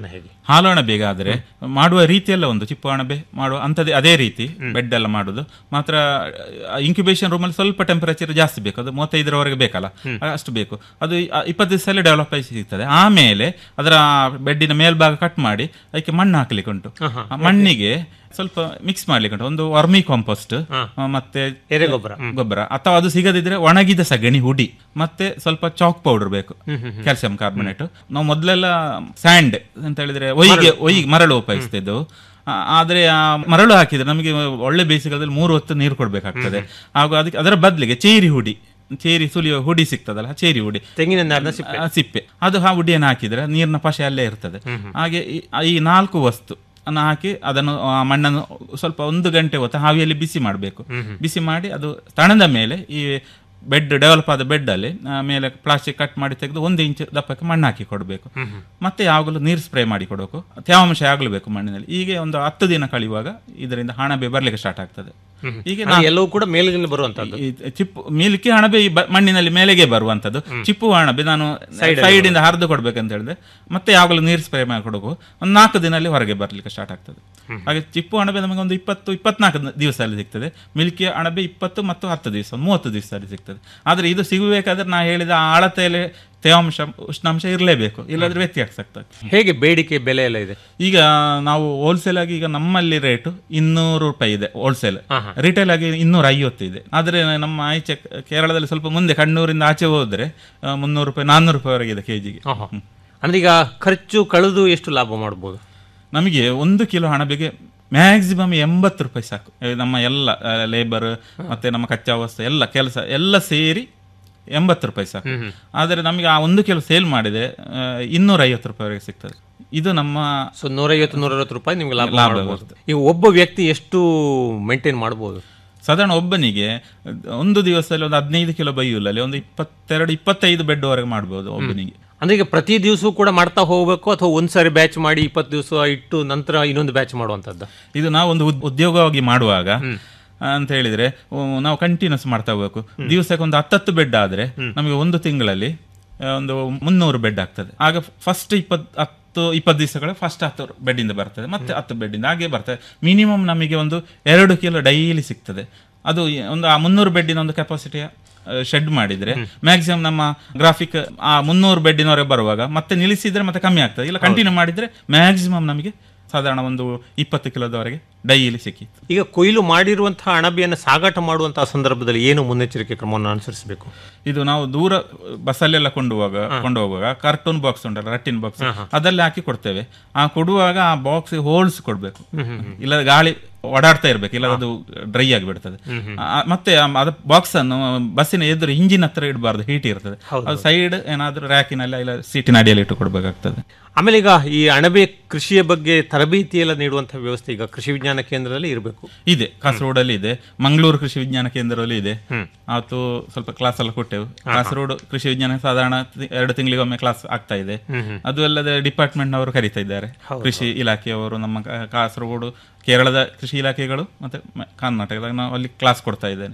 ಹಾಲು ಅಣಬೆ ಆದ್ರೆ ಮಾಡುವ ರೀತಿಯೆಲ್ಲ ಒಂದು ಚಿಪ್ಪು ಅಣಬೆ ಮಾಡುವ ಅಂಥದ್ದೇ ಅದೇ ರೀತಿ ಬೆಡ್ ಎಲ್ಲ ಮಾಡುದು ಮಾತ್ರ ಇನ್ಕ್ಯುಬೇಷನ್ ರೂಮಲ್ಲಿ ಸ್ವಲ್ಪ ಟೆಂಪರೇಚರ್ ಜಾಸ್ತಿ ಬೇಕು ಅದು ಮೂವತ್ತೈದರವರೆಗೆ ಬೇಕಲ್ಲ ಅಷ್ಟು ಬೇಕು ಅದು ಇ- ಇಪ್ಪತ್ತು ದಿವಸದಲ್ಲಿ ಡೆವಲಪ್ ಆಗಿ ಸಿಗ್ತದೆ ಆಮೇಲೆ ಅದರ ಬೆಡ್ಡಿನ ಮೇಲ್ಭಾಗ ಕಟ್ ಮಾಡಿ ಅದಕ್ಕೆ ಮಣ್ಣು ಹಾಕ್ಲಿಕ್ಕೆ ಉಂಟು ಆ ಮಣ್ಣಿಗೆ ಸ್ವಲ್ಪ ಮಿಕ್ಸ್ ಮಾಡ್ಲಿಕ್ಕೆ ಉಂಟು ಒಂದು ವರ್ಮಿ ಕಾಂಪೋಸ್ಟ್ ಮತ್ತೆ ಎರೆಗೊಬ್ಬರ ಗೊಬ್ಬರ ಅಥವಾ ಅದು ಸಿಗದಿದ್ರೆ ಒಣಗಿದ ಸಗಣಿ ಹುಡಿ ಮತ್ತೆ ಸ್ವಲ್ಪ ಚಾಕ್ ಪೌಡರ್ ಬೇಕು ಕ್ಯಾಲ್ಸಿಯಂ ಕಾರ್ಬೊನೇಟ್ ನಾವು ಮೊದಲೆಲ್ಲ ಸ್ಯಾಂಡ್ ಅಂತ ಹೇಳಿದ್ರೆ ಒಯ್ಗೆ ಒಯ್ಗೆ ಮರಳು ಉಪಯೋಗಿಸ್ತಿದ್ದೆವು ಆ, ಆದ್ರೆ ಆ ಮರಳು ಹಾಕಿದ್ರೆ ನಮಗೆ ಒಳ್ಳೆ ಬೇಸಿಗೆದಲ್ಲಿ ಮೂರು ಹೊತ್ತು ನೀರು ಕೊಡ್ಬೇಕಾಗ್ತದೆ ಹಾಗೂ ಅದಕ್ಕೆ ಅದರ ಬದಲಿಗೆ ಚೇರಿ ಹುಡಿ ಚೇರಿ ಸುಲಿಯುವ ಹುಡಿ ಸಿಗ್ತದಲ್ಲ ಚೇರಿ ಹುಡಿ ತೆಂಗಿನ ನಾರಿನ ಸಿಪ್ಪೆ ಆ, ಸಿಪ್ಪೆ ಅದು ಆ ಹುಡಿಯನ್ನು ಹಾಕಿದ್ರೆ ನೀರಿನ ಪಶ ಅಲ್ಲೇ ಇರ್ತದೆ ಹಾಗೆ ಈ- ಈ ನಾಲ್ಕು ವಸ್ತು ಅನ್ನು ಹಾಕಿ ಅದನ್ನು ಆ ಮಣ್ಣನ್ನು ಸ್ವಲ್ಪ ಒಂದು ಗಂಟೆ ಹೊತ್ತು ಹಾವಿಯಲ್ಲಿ ಬಿಸಿ ಮಾಡಬೇಕು ಬಿಸಿ ಮಾಡಿ ಅದು ತಣದ ಮೇಲೆ ಈ ಬೆಡ್ ಡೆವಲಪ್ ಆದ ಬೆಡ್ ಅಲ್ಲಿ ಆ, ಮೇಲೆ ಪ್ಲಾಸ್ಟಿಕ್ ಕಟ್ ಮಾಡಿ ತೆಗೆದು ಒಂದು ಇಂಚ್ ದಪ್ಪಕ್ಕೆ ಮಣ್ಣು ಹಾಕಿ ಕೊಡಬೇಕು ಮತ್ತೆ ಯಾವಾಗಲೂ ನೀರು ಸ್ಪ್ರೇ ಮಾಡಿ ಕೊಡಬೇಕು ತೇವಾಂಶ ಆಗಲೇಬೇಕು ಮಣ್ಣಿನಲ್ಲಿ ಹೀಗೆ ಒಂದು ಹತ್ತು ದಿನ ಕಳೆಯುವಾಗ ಇದರಿಂದ ಹಣಬೆ ಬರ್ಲಿಕ್ಕೆ ಸ್ಟಾರ್ಟ್ ಆಗ್ತದೆ ಹೀಗೆ ಅದು ಎಲ್ಲವೂ ಕೂಡ ಮೇಲಿನಿಂದ ಬರುವಂತದ್ದು ಈ ಚಿಪ್ಪು ಮಿಲ್ಕಿ ಅಣಬೆ ಈ ಬ- ಮಣ್ಣಿನಲ್ಲಿ ಮೇಲೆಗೆ ಬರುವಂತದ್ದು ಚಿಪ್ಪು ಅಣಬೆ ನಾನು ಸೈಡ್ ಇಂದ ಹರಿದು ಕೊಡ್ಬೇಕಂತ ಹೇಳಿದ್ರೆ ಮತ್ತೆ ಯಾವಾಗಲೂ ನೀರು ಸ್ಪ್ರೇ ಮಾಡಿ ಕೊಡಬೇಕು ಒಂದು ನಾಲ್ಕು ದಿನಲ್ಲಿ ಹೊರಗೆ ಬರ್ಲಿಕ್ಕೆ ಸ್ಟಾರ್ಟ್ ಆಗ್ತದೆ ಹಾಗೆ ಚಿಪ್ಪು ಅಣಬೆ ನಮಗೆ ಒಂದು ಇಪ್ಪತ್ತು ಇಪ್ಪತ್ನಾಲ್ಕು ದಿವಸದಲ್ಲಿ ಸಿಗ್ತದೆ ಮಿಲ್ಕಿ ಅಣಬೆ ಇಪ್ಪತ್ತು ಮತ್ತು ಹತ್ತು ದಿವಸ ಮೂವತ್ತು ದಿವಸದಲ್ಲಿ ಸಿಗ್ತದೆ ಆದ್ರೆ ಇದು ಸಿಗಬೇಕಾದ್ರೆ ನಾ ಹೇಳಿದ ಆ ಅಳತೆಯಲ್ಲಿ ತೇವಾಂಶ ಉಷ್ಣಾಂಶ ಇರಲೇಬೇಕು ಇಲ್ಲದ್ರೆ ವ್ಯತ್ಯಾಸ ಆಗ್ತದೆ ಹೇಗೆ ಬೇಡಿಕೆ ಬೆಲೆ ಎಲ್ಲ ಇದೆ ಈಗ ನಾವು ಹೋಲ್ಸೇಲ್ ಆಗಿ ಈಗ ನಮ್ಮಲ್ಲಿ ರೇಟು ಇನ್ನೂರು ರೂಪಾಯಿ ಇದೆ ಹೋಲ್ಸೇಲ್ ರಿಟೇಲ್ ಆಗಿ ಇನ್ನೂರ ಐವತ್ತು ಇದೆ ಆದ್ರೆ ನಮ್ಮ ಆಚೆ ಕೇರಳದಲ್ಲಿ ಸ್ವಲ್ಪ ಮುಂದೆ ಕಣ್ಣೂರಿಂದ ಆಚೆ ಹೋದ್ರೆ ಆ, ಮುನ್ನೂರು ರೂಪಾಯಿ ನಾನ್ನೂರು ರೂಪಾಯಿವರೆಗೆ ಇದೆ ಕೆಜಿಗೆ ಆಹಾ. ಅಂದ್ರೆ ಈಗ ಖರ್ಚು ಕಳೆದು ಎಷ್ಟು ಲಾಭ ಮಾಡಬಹುದು ನಮಗೆ ಒಂದು ಕಿಲೋ ಹಣಬೆಗೆ ಮ್ಯಾಕ್ಸಿಮಮ್ ಎಂಬತ್ತು ರೂಪಾಯಿ ಸಾಕು ಏ, ನಮ್ಮ ಎಲ್ಲ ಲೇಬರ್ ಮತ್ತೆ ನಮ್ಮ ಕಚ್ಚಾ ವಸ್ತು ಎಲ್ಲ ಕೆಲಸ ಎಲ್ಲ ಸೇರಿ ಎಂಬತ್ತು ರೂಪಾಯಿ ಸಾಕು ಆದರೆ ನಮಗೆ ಆ ಒಂದು ಕಿಲೋ ಸೇಲ್ ಮಾಡಿದೆ ಇನ್ನೂರ ಐವತ್ತು ರೂಪಾಯಿವರೆಗೆ ಸಿಗ್ತದೆ ಇದು ನಮ್ಮ ಸೊ ನೂರೈವತ್ತು ನೂರೈವತ್ತು ರೂಪಾಯಿ ನಿಮ್ಗೆ ಲಾಭ ಲಾಭ ಮಾಡಬಹುದು ಈಗ ಒಬ್ಬ ವ್ಯಕ್ತಿ ಎಷ್ಟು ಮೇಂಟೈನ್ ಮಾಡಬಹುದು ಸಾಧಾರಣ ಒಬ್ಬನಿಗೆ ಒಂದು ದಿವಸದಲ್ಲಿ ಒಂದು ಹದಿನೈದು ಕಿಲೋ ಬೈಯುಲಲ್ಲಿ ಒಂದು ಇಪ್ಪತ್ತೆರಡು ಇಪ್ಪತ್ತೈದು ಬೆಡ್ ವರೆಗೆ ಮಾಡ್ಬೋದು ಒಬ್ಬನಿಗೆ ಅಂದ್ರೆ ಈಗ ಪ್ರತಿ ದಿವಸ ಕೂಡ ಮಾಡ್ತಾ ಹೋಗ್ಬೇಕು ಅಥವಾ ಒಂದ್ಸಾರಿ ಬ್ಯಾಚ್ ಮಾಡಿ ಇಪ್ಪತ್ತು ದಿವಸ ಇಟ್ಟು ನಂತರ ಇನ್ನೊಂದು ಬ್ಯಾಚ್ ಮಾಡುವಂತದ್ದು ಇದು ನಾವು ಒಂದು ಉದ್- ಉದ್ಯೋಗವಾಗಿ ಮಾಡುವಾಗ ಅಂತ ಹೇಳಿದ್ರೆ ಉ- ನಾವು ಕಂಟಿನ್ಯೂಸ್ ಮಾಡ್ತಾ ಹೋಗ್ಬೇಕು ದಿವಸಕ್ಕೆ ಒಂದು ಹತ್ತತ್ತು ಬೆಡ್ ಆದ್ರೆ ನಮಗೆ ಒಂದು ತಿಂಗಳಲ್ಲಿ ಆ, ಒಂದು ಮುನ್ನೂರು ಬೆಡ್ ಆಗ್ತದೆ ಆಗ ಫಸ್ಟ್ ಇಪ್ಪತ್ ಹತ್ತು ಇಪ್ಪತ್ತು ದಿವಸಗಳ ಫಸ್ಟ್ ಹತ್ತು ಬೆಡ್ ಇಂದ ಬರ್ತದೆ ಮತ್ತೆ ಹತ್ತು ಬೆಡ್ ಇಂದ ಹಾಗೆ ಬರ್ತದೆ ಮಿನಿಮಮ್ ನಮಗೆ ಒಂದು ಎರಡು ಕಿಲೋ ಡೈಲಿ ಸಿಗ್ತದೆ ಅದು ಈ- ಒಂದು ಆ ಮುನ್ನೂರು ಬೆಡ್ಡಿನ ಒಂದು ಕೆಪಾಸಿಟಿಯ ಶೆಡ್ ಮಾಡಿದ್ರೆ ಮ್ಯಾಕ್ಸಿಮಮ್ ನಮ್ಮ ಗ್ರಾಫಿಕ್ ಆ ಮುನ್ನೂರು ಬೆಡ್ಡಿನವರೆಗೆ ಬರುವಾಗ ಮತ್ತೆ ನಿಲ್ಲಿಸಿದ್ರೆ ಮತ್ತೆ ಕಮ್ಮಿ ಆಗ್ತದೆ ಇಲ್ಲ ಕಂಟಿನ್ಯೂ ಮಾಡಿದ್ರೆ ಮ್ಯಾಕ್ಸಿಮಮ್ ನಮಗೆ ಸಾಧಾರಣ ಒಂದು ಇಪ್ಪತ್ತು ಕಿಲೋದವರೆಗೆ ಡೈಲಿ ಸಿಕ್ಕಿತ್ತು ಈಗ ಕೊಯ್ಲು ಮಾಡಿರುವಂತಹ ಅಣಬೆಯನ್ನು ಸಾಗಾಟ ಮಾಡುವಂತಹ ಸಂದರ್ಭದಲ್ಲಿ ಏನು ಮುನ್ನೆಚ್ಚರಿಕೆ ಕ್ರಮವನ್ನು ಅನುಸರಿಸಬೇಕು ಇದು ನಾವು ದೂರ ಬಸ್ಸಲ್ಲೆಲ್ಲ ಕೊಂಡು ಹೋಗುವಾಗ ಕೊಂಡು ಹೋಗುವಾಗ ಕಾರ್ಟೂನ್ ಬಾಕ್ಸ್ ಉಂಟಲ್ಲ ರಟ್ಟಿನ ಬಾಕ್ಸ್ ಅದರಲ್ಲಿ ಹಾಕಿ ಕೊಡ್ತೇವೆ ಆ ಕೊಡುವಾಗ ಆ ಬಾಕ್ಸ್ ಹೋಲ್ಸ್ ಕೊಡ್ಬೇಕು ಇಲ್ಲ ಗಾಳಿ ಓಡಾಡ್ತಾ ಇರ್ಬೇಕು ಇಲ್ಲ ಅದು ಡ್ರೈ ಆಗಿಬಿಡ್ತದೆ ಆ- ಮತ್ತೆ ಆ- ಅದ ಬಾಕ್ಸ್ ಅನ್ನು ಬಸ್ಸಿನ ಎದುರು ಇಂಜಿನ್ ಹತ್ರ ಇಡಬಾರ್ದು ಹೀಟ್ ಇರ್ತದೆ ಅದು ಸೈಡ್ ಏನಾದ್ರೂ ರ್ಯಾಕಿನಲ್ಲಿ ಇಲ್ಲ ಸೀಟಿನ ಅಡಿಯಲ್ಲಿ ಇಟ್ಟು ಕೊಡ್ಬೇಕಾಗ್ತದೆ ಆಮೇಲೆ ಈಗ ಈ ಅಣಬೆ ಕೃಷಿಯ ಬಗ್ಗೆ ತರಬೇತಿ ಎಲ್ಲ ನೀಡುವಂತಹ ವ್ಯವಸ್ಥೆ ಈಗ ಕೃಷಿ ವಿಜ್ಞಾನ ಕೇಂದ್ರದಲ್ಲಿ ಇರಬೇಕು ಇದೆ ಕಾಸರಗೋಡಲ್ಲಿ ಇದೆ ಮಂಗಳೂರು ಕೃಷಿ ವಿಜ್ಞಾನ ಕೇಂದ್ರದಲ್ಲಿ ಇದೆ ಅವತ್ತು ಸ್ವಲ್ಪ ಕ್ಲಾಸ್ ಎಲ್ಲ ಕೊಟ್ಟೆವು ಕಾಸರಗೋಡು ಕೃಷಿ ವಿಜ್ಞಾನ ಸಾಧಾರಣ ತಿ- ಎರಡು ತಿಂಗಳಿಗೊಮ್ಮೆ ಕ್ಲಾಸ್ ಆಗ್ತಾ ಇದೆ ಅದು ಅಲ್ಲದೆ ಡಿಪಾರ್ಟ್ಮೆಂಟ್ ನವರು ಕರೀತಾ ಇದ್ದಾರೆ ಕೃಷಿ ಇಲಾಖೆಯವರು ನಮ್ಮ ಕಾ- ಕಾಸರಗೋಡು ಕೇರಳದ ಕೃಷಿ ಇಲಾಖೆಗಳು ಮತ್ತೆ ಮ- ಕರ್ನಾಟಕದಾಗ ನಾವು ಅಲ್ಲಿ ಕ್ಲಾಸ್ ಕೊಡ್ತಾ ಇದ್ದೇನೆ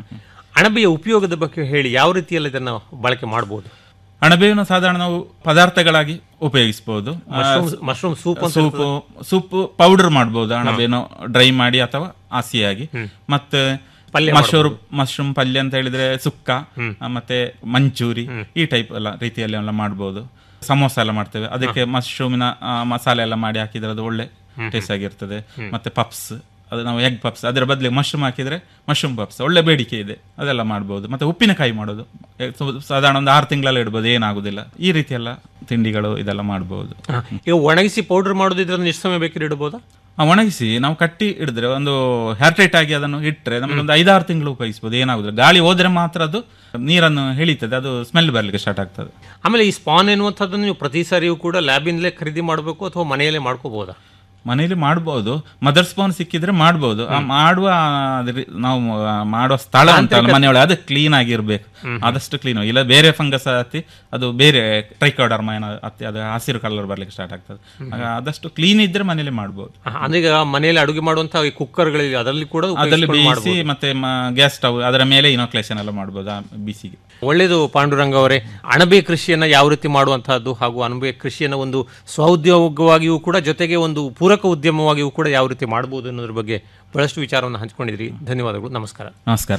ಅಣಬೆಯ ಉಪಯೋಗದ ಬಗ್ಗೆ ಹೇಳಿ ಯಾವ ರೀತಿಯಲ್ಲಿ ಇದನ್ನು ಬಳಕೆ ಮಾಡಬಹುದು ಅಣಬೆಯನ್ನು ಸಾಧಾರಣ ನಾವು ಪದಾರ್ಥಗಳಾಗಿ ಉಪಯೋಗಿಸಬಹುದು ಮಶ್ರೂಮ್ ಸೂಪ್ ಅಂತ ಸೂಪು ಸೂಪ್ ಪೌಡರ್ ಮಾಡಬಹುದು ಅಣಬೆಯನ್ನು ಡ್ರೈ ಮಾಡಿ ಅಥವಾ ಹಸಿಯಾಗಿ ಮತ್ತೆ ಮಶ್ರೂಮ್ ಮಶ್ರೂಮ್ ಪಲ್ಯ ಅಂತ ಹೇಳಿದ್ರೆ ಸುಕ್ಕ ಆ, ಮತ್ತೆ ಮಂಚೂರಿ ಈ ಟೈಪ್ ಎಲ್ಲ ರೀತಿಯಲ್ಲಿ ಎಲ್ಲ ಮಾಡಬಹುದು ಸಮೋಸ ಎಲ್ಲ ಮಾಡ್ತೇವೆ ಅದಕ್ಕೆ ಮಶ್ರೂಮಿನ ಆ, ಮಸಾಲೆ ಎಲ್ಲ ಮಾಡಿ ಹಾಕಿದ್ರೆ ಅದು ಒಳ್ಳೆ ಟೇಸ್ಟ್ ಆಗಿರ್ತದೆ ಮತ್ತೆ ಪಪ್ಸ್ ಅದು ನಾವು ಎಗ್ ಪಪ್ಸ್ ಅದರ ಬದಲಿಗೆ ಮಶ್ರೂಮ್ ಹಾಕಿದ್ರೆ ಮಶ್ರೂಮ್ ಪಪ್ಸ್ ಒಳ್ಳೆ ಬೇಡಿಕೆ ಇದೆ ಅದೆಲ್ಲ ಮಾಡ್ಬೋದು ಮತ್ತೆ ಉಪ್ಪಿನಕಾಯಿ ಮಾಡೋದು ಎ- ಸು- ಸಾಧಾರಣ ಒಂದು ಆರು ತಿಂಗಳಲ್ಲಿ ಇಡ್ಬೋದು ಏನಾಗುದಿಲ್ಲ ಈ ರೀತಿ ಎಲ್ಲ ತಿಂಡಿಗಳು ಇದೆಲ್ಲ ಮಾಡ್ಬೋದು ಈಗ ಒಣಗಿಸಿ ಪೌಡರ್ ಮಾಡೋದಿದ್ರೆ ಎಷ್ಟು ಸಮಯ ಬೇಕಿದ್ರೆ ಇಡಬಹುದಾ ಆ ಒಣಗಿಸಿ ನಾವು ಕಟ್ಟಿ ಹಿಡಿದ್ರೆ ಒಂದು ಹೇರ್ ಟೈಟ್ ಆಗಿ ಅದನ್ನು ಇಟ್ಟರೆ ನಮಗೆ ಒಂದು ಐದಾರು ತಿಂಗಳು ಉಪಯೋಗಿಸ್ಬೋದು ಏನಾಗುದಿಲ್ಲ ಗಾಳಿ ಹೋದ್ರೆ ಮಾತ್ರ ಅದು ನೀರನ್ನು ಎಳೀತದೆ ಅದು ಸ್ಮೆಲ್ ಬರಲಿಕ್ಕೆ ಸ್ಟಾರ್ಟ್ ಆಗ್ತದೆ ಆಮೇಲೆ ಈ ಸ್ಪಾನ್ ಎನ್ನುವಂಥದ್ದನ್ನು ನೀವು ಪ್ರತಿ ಸಾರಿಯೂ ಕೂಡ ಲ್ಯಾಬಿಂದಲೇ ಖರೀದಿ ಮಾಡಬೇಕು ಅಥವಾ ಮನೆಯಲ್ಲೇ ಮಾಡ್ಕೋಬಹುದಾ ಮನೆಯಲ್ಲಿ ಮಾಡ್ಬೋದು ಮದರ್ ಸ್ಪೂನ್ ಸಿಕ್ಕಿದ್ರೆ ಮಾಡ್ಬೋದು ಆ ಮಾಡುವ ಅದ್ರ ನಾವು ಆ, ಮಾಡುವ ಸ್ಥಳ ಉಂಟಲ್ಲ ಮನೆಯೊಳಗೆ ಅದು ಕ್ಲೀನ್ ಆಗಿರ್ಬೇಕು ಆದಷ್ಟು ಕ್ಲೀನ್ ಇಲ್ಲ ಬೇರೆ ಫಂಗಸ್ ಹತ್ತಿ ಅದು ಬೇರೆ ಟ್ರೈಕೋಡರ್ಮ ಏನೋ ಹತ್ತಿ ಅದು ಹಸಿರು ಕಲರ್ ಬರ್ಲಿಕ್ಕೆ ಸ್ಟಾರ್ಟ್ ಆಗ್ತದೆ ಆಗ ಆದಷ್ಟು ಕ್ಲೀನ್ ಇದ್ರೆ ಮನೇಲಿ ಮಾಡ್ಬೋದು ಅಂದ್ರೆ ಈಗ ಮನೆಯಲ್ಲಿ ಅಡುಗೆ ಮಾಡುವಂತಹ ಈ ಕುಕ್ಕರ್ಗಳಿವೆ ಅದರಲ್ಲಿ ಕೂಡ ಅದರಲ್ಲಿ ಉಪಯೋಗಿಸ್ಕೊಂಡು ಬೇಯಿಸಿ ಮತ್ತೆ ಗ್ಯಾಸ್ ಸ್ಟವ್ ಅದರ ಮೇಲೆ ಇನೋಕ್ಲೇಷನ್ ಎಲ್ಲ ಮಾಡ್ಬೋದು ಆ ಬಿಸಿಗೆ ಒಳ್ಳೆಯದು ಪಾಂಡುರಂಗ ಅವರೇ ಅಣಬೆ ಕೃಷಿಯನ್ನ ಯಾವ ರೀತಿ ಮಾಡುವಂತಹದ್ದು ಹಾಗೂ ಅಣಬೆ ಕೃಷಿಯನ್ನ ಒಂದು ಸ್ವಉದ್ಯೋಗವಾಗಿಯೂ ಕೂಡ ಜೊತೆಗೆ ಒಂದು ಪೂರಕ ಉದ್ಯಮವಾಗಿಯೂ ಕೂಡ ಯಾವ ರೀತಿ ಮಾಡಬಹುದು ಅನ್ನೋದ್ರ ಬಗ್ಗೆ ಬಹಳಷ್ಟು ವಿಚಾರವನ್ನು ಹಂಚಿಕೊಂಡಿದ್ರಿ ಧನ್ಯವಾದಗಳು ನಮಸ್ಕಾರ ನಮಸ್ಕಾರ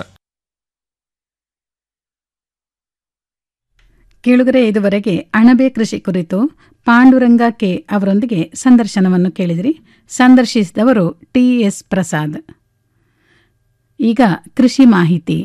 ಕೇಳುಗರೆ ಇದುವರೆಗೆ ಅಣಬೆ ಕೃಷಿ ಕುರಿತು ಪಾಂಡುರಂಗ ಕೆ ಅವರೊಂದಿಗೆ ಸಂದರ್ಶನವನ್ನು ಕೇಳಿದಿರಿ ಸಂದರ್ಶಿಸಿದವರು ಟಿ ಎಸ್ ಪ್ರಸಾದ್ ಈಗ ಕೃಷಿ ಮಾಹಿತಿ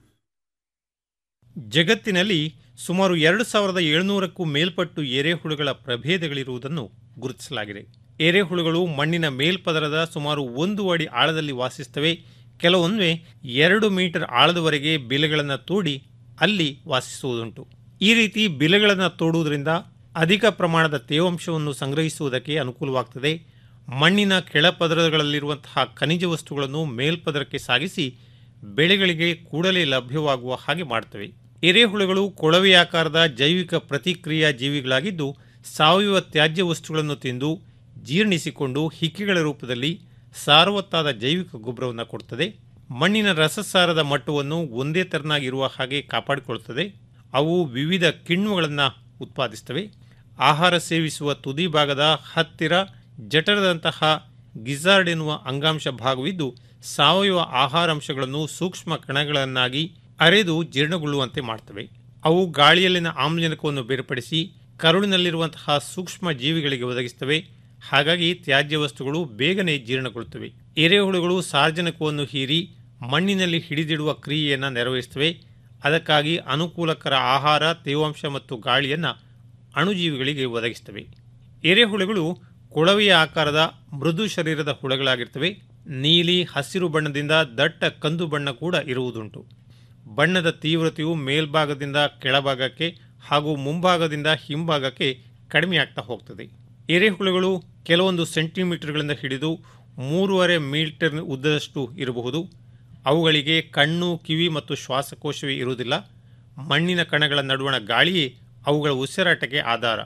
ಜಗತ್ತಿನಲ್ಲಿ ಸುಮಾರು ಎರಡು ಸಾವಿರದ ಏಳುನೂರಕ್ಕೂ ಮೇಲ್ಪಟ್ಟು ಎರೆಹುಳುಗಳ ಪ್ರಭೇದಗಳಿರುವುದನ್ನು ಗುರುತಿಸಲಾಗಿದೆ ಎರೆಹುಳುಗಳು ಮಣ್ಣಿನ ಮೇಲ್ಪದರದ ಸುಮಾರು ಒಂದು ಅಡಿ ಆಳದಲ್ಲಿ ವಾಸಿಸುತ್ತವೆ ಕೆಲವೊಮ್ಮೆ ಎರಡು ಮೀಟರ್ ಆಳದವರೆಗೆ ಬಿಲೆಗಳನ್ನು ತೋಡಿ ಅಲ್ಲಿ ವಾಸಿಸುವುದುಂಟು ಈ ರೀತಿ ಬಿಲೆಗಳನ್ನು ತೋಡುವುದರಿಂದ ಅಧಿಕ ಪ್ರಮಾಣದ ತೇವಾಂಶವನ್ನು ಸಂಗ್ರಹಿಸುವುದಕ್ಕೆ ಅನುಕೂಲವಾಗ್ತದೆ ಮಣ್ಣಿನ ಕೆಳಪದರಗಳಲ್ಲಿರುವಂತಹ ಖನಿಜ ವಸ್ತುಗಳನ್ನು ಮೇಲ್ಪದರಕ್ಕೆ ಸಾಗಿಸಿ ಬೆಳೆಗಳಿಗೆ ಕೂಡಲೇ ಲಭ್ಯವಾಗುವ ಹಾಗೆ ಮಾಡ್ತವೆ ಎರೆಹುಳುಗಳು ಕೊಳವೆಯಾಕಾರದ ಜೈವಿಕ ಪ್ರತಿಕ್ರಿಯಾ ಜೀವಿಗಳಾಗಿದ್ದು ಸಾವಯವ ತ್ಯಾಜ್ಯ ವಸ್ತುಗಳನ್ನು ತಿಂದು ಜೀರ್ಣಿಸಿಕೊಂಡು ಹಿಕ್ಕಿಗಳ ರೂಪದಲ್ಲಿ ಸಾರವತ್ತಾದ ಜೈವಿಕ ಗೊಬ್ಬರವನ್ನು ಕೊಡ್ತದೆ ಮಣ್ಣಿನ ರಸಸಾರದ ಮಟ್ಟವನ್ನು ಒಂದೇ ತೆರನಾಗಿರುವ ಹಾಗೆ ಕಾಪಾಡಿಕೊಳ್ಳುತ್ತದೆ ಅವು ವಿವಿಧ ಕಿಣ್ವಗಳನ್ನು ಉತ್ಪಾದಿಸ್ತವೆ ಆಹಾರ ಸೇವಿಸುವ ತುದಿ ಭಾಗದ ಹತ್ತಿರ ಜಠರದಂತಹ ಗಿಜಾರ್ಡ್ ಎನ್ನುವ ಅಂಗಾಂಶ ಭಾಗವಿದ್ದು ಸಾವಯವ ಆಹಾರಾಂಶಗಳನ್ನು ಸೂಕ್ಷ್ಮ ಕಣಗಳನ್ನಾಗಿ ಅರೆದು ಜೀರ್ಣಗೊಳ್ಳುವಂತೆ ಮಾಡ್ತವೆ ಅವು ಗಾಳಿಯಲ್ಲಿನ ಆಮ್ಲಜನಕವನ್ನು ಬೇರ್ಪಡಿಸಿ ಕರುಳಿನಲ್ಲಿರುವಂತಹ ಸೂಕ್ಷ್ಮ ಜೀವಿಗಳಿಗೆ ಒದಗಿಸ್ತವೆ ಹಾಗಾಗಿ ತ್ಯಾಜ್ಯ ವಸ್ತುಗಳು ಬೇಗನೆ ಜೀರ್ಣಗೊಳ್ಳುತ್ತವೆ ಎರೆಹುಳುಗಳು ಸಾರ್ವಜನಿಕವನ್ನು ಹೀರಿ ಮಣ್ಣಿನಲ್ಲಿ ಹಿಡಿದಿಡುವ ಕ್ರಿಯೆಯನ್ನು ನೆರವೇರಿಸುತ್ತವೆ ಅದಕ್ಕಾಗಿ ಅನುಕೂಲಕರ ಆಹಾರ ತೇವಾಂಶ ಮತ್ತು ಗಾಳಿಯನ್ನು ಅಣುಜೀವಿಗಳಿಗೆ ಒದಗಿಸುತ್ತವೆ ಎರೆಹುಳುಗಳು ಕೊಳವೆಯ ಆಕಾರದ ಮೃದು ಶರೀರದ ಹುಳಗಳಾಗಿರ್ತವೆ ನೀಲಿ ಹಸಿರು ಬಣ್ಣದಿಂದ ದಟ್ಟ ಕಂದು ಬಣ್ಣ ಕೂಡ ಇರುವುದುಂಟು ಬಣ್ಣದ ತೀವ್ರತೆಯು ಮೇಲ್ಭಾಗದಿಂದ ಕೆಳಭಾಗಕ್ಕೆ ಹಾಗೂ ಮುಂಭಾಗದಿಂದ ಹಿಂಭಾಗಕ್ಕೆ ಕಡಿಮೆಯಾಗ್ತಾ ಹೋಗ್ತದೆ ಎರೆಹುಳುಗಳು ಕೆಲವೊಂದು ಸೆಂಟಿಮೀಟರ್ಗಳಿಂದ ಹಿಡಿದು ಮೂರುವರೆ ಮೀಟರ್ ಉದ್ದದಷ್ಟು ಇರಬಹುದು ಅವುಗಳಿಗೆ ಕಣ್ಣು ಕಿವಿ ಮತ್ತು ಶ್ವಾಸಕೋಶವೇ ಇರುವುದಿಲ್ಲ ಮಣ್ಣಿನ ಕಣಗಳ ನಡುವಣ ಗಾಳಿಯೇ ಅವುಗಳ ಉಸಿರಾಟಕ್ಕೆ ಆಧಾರ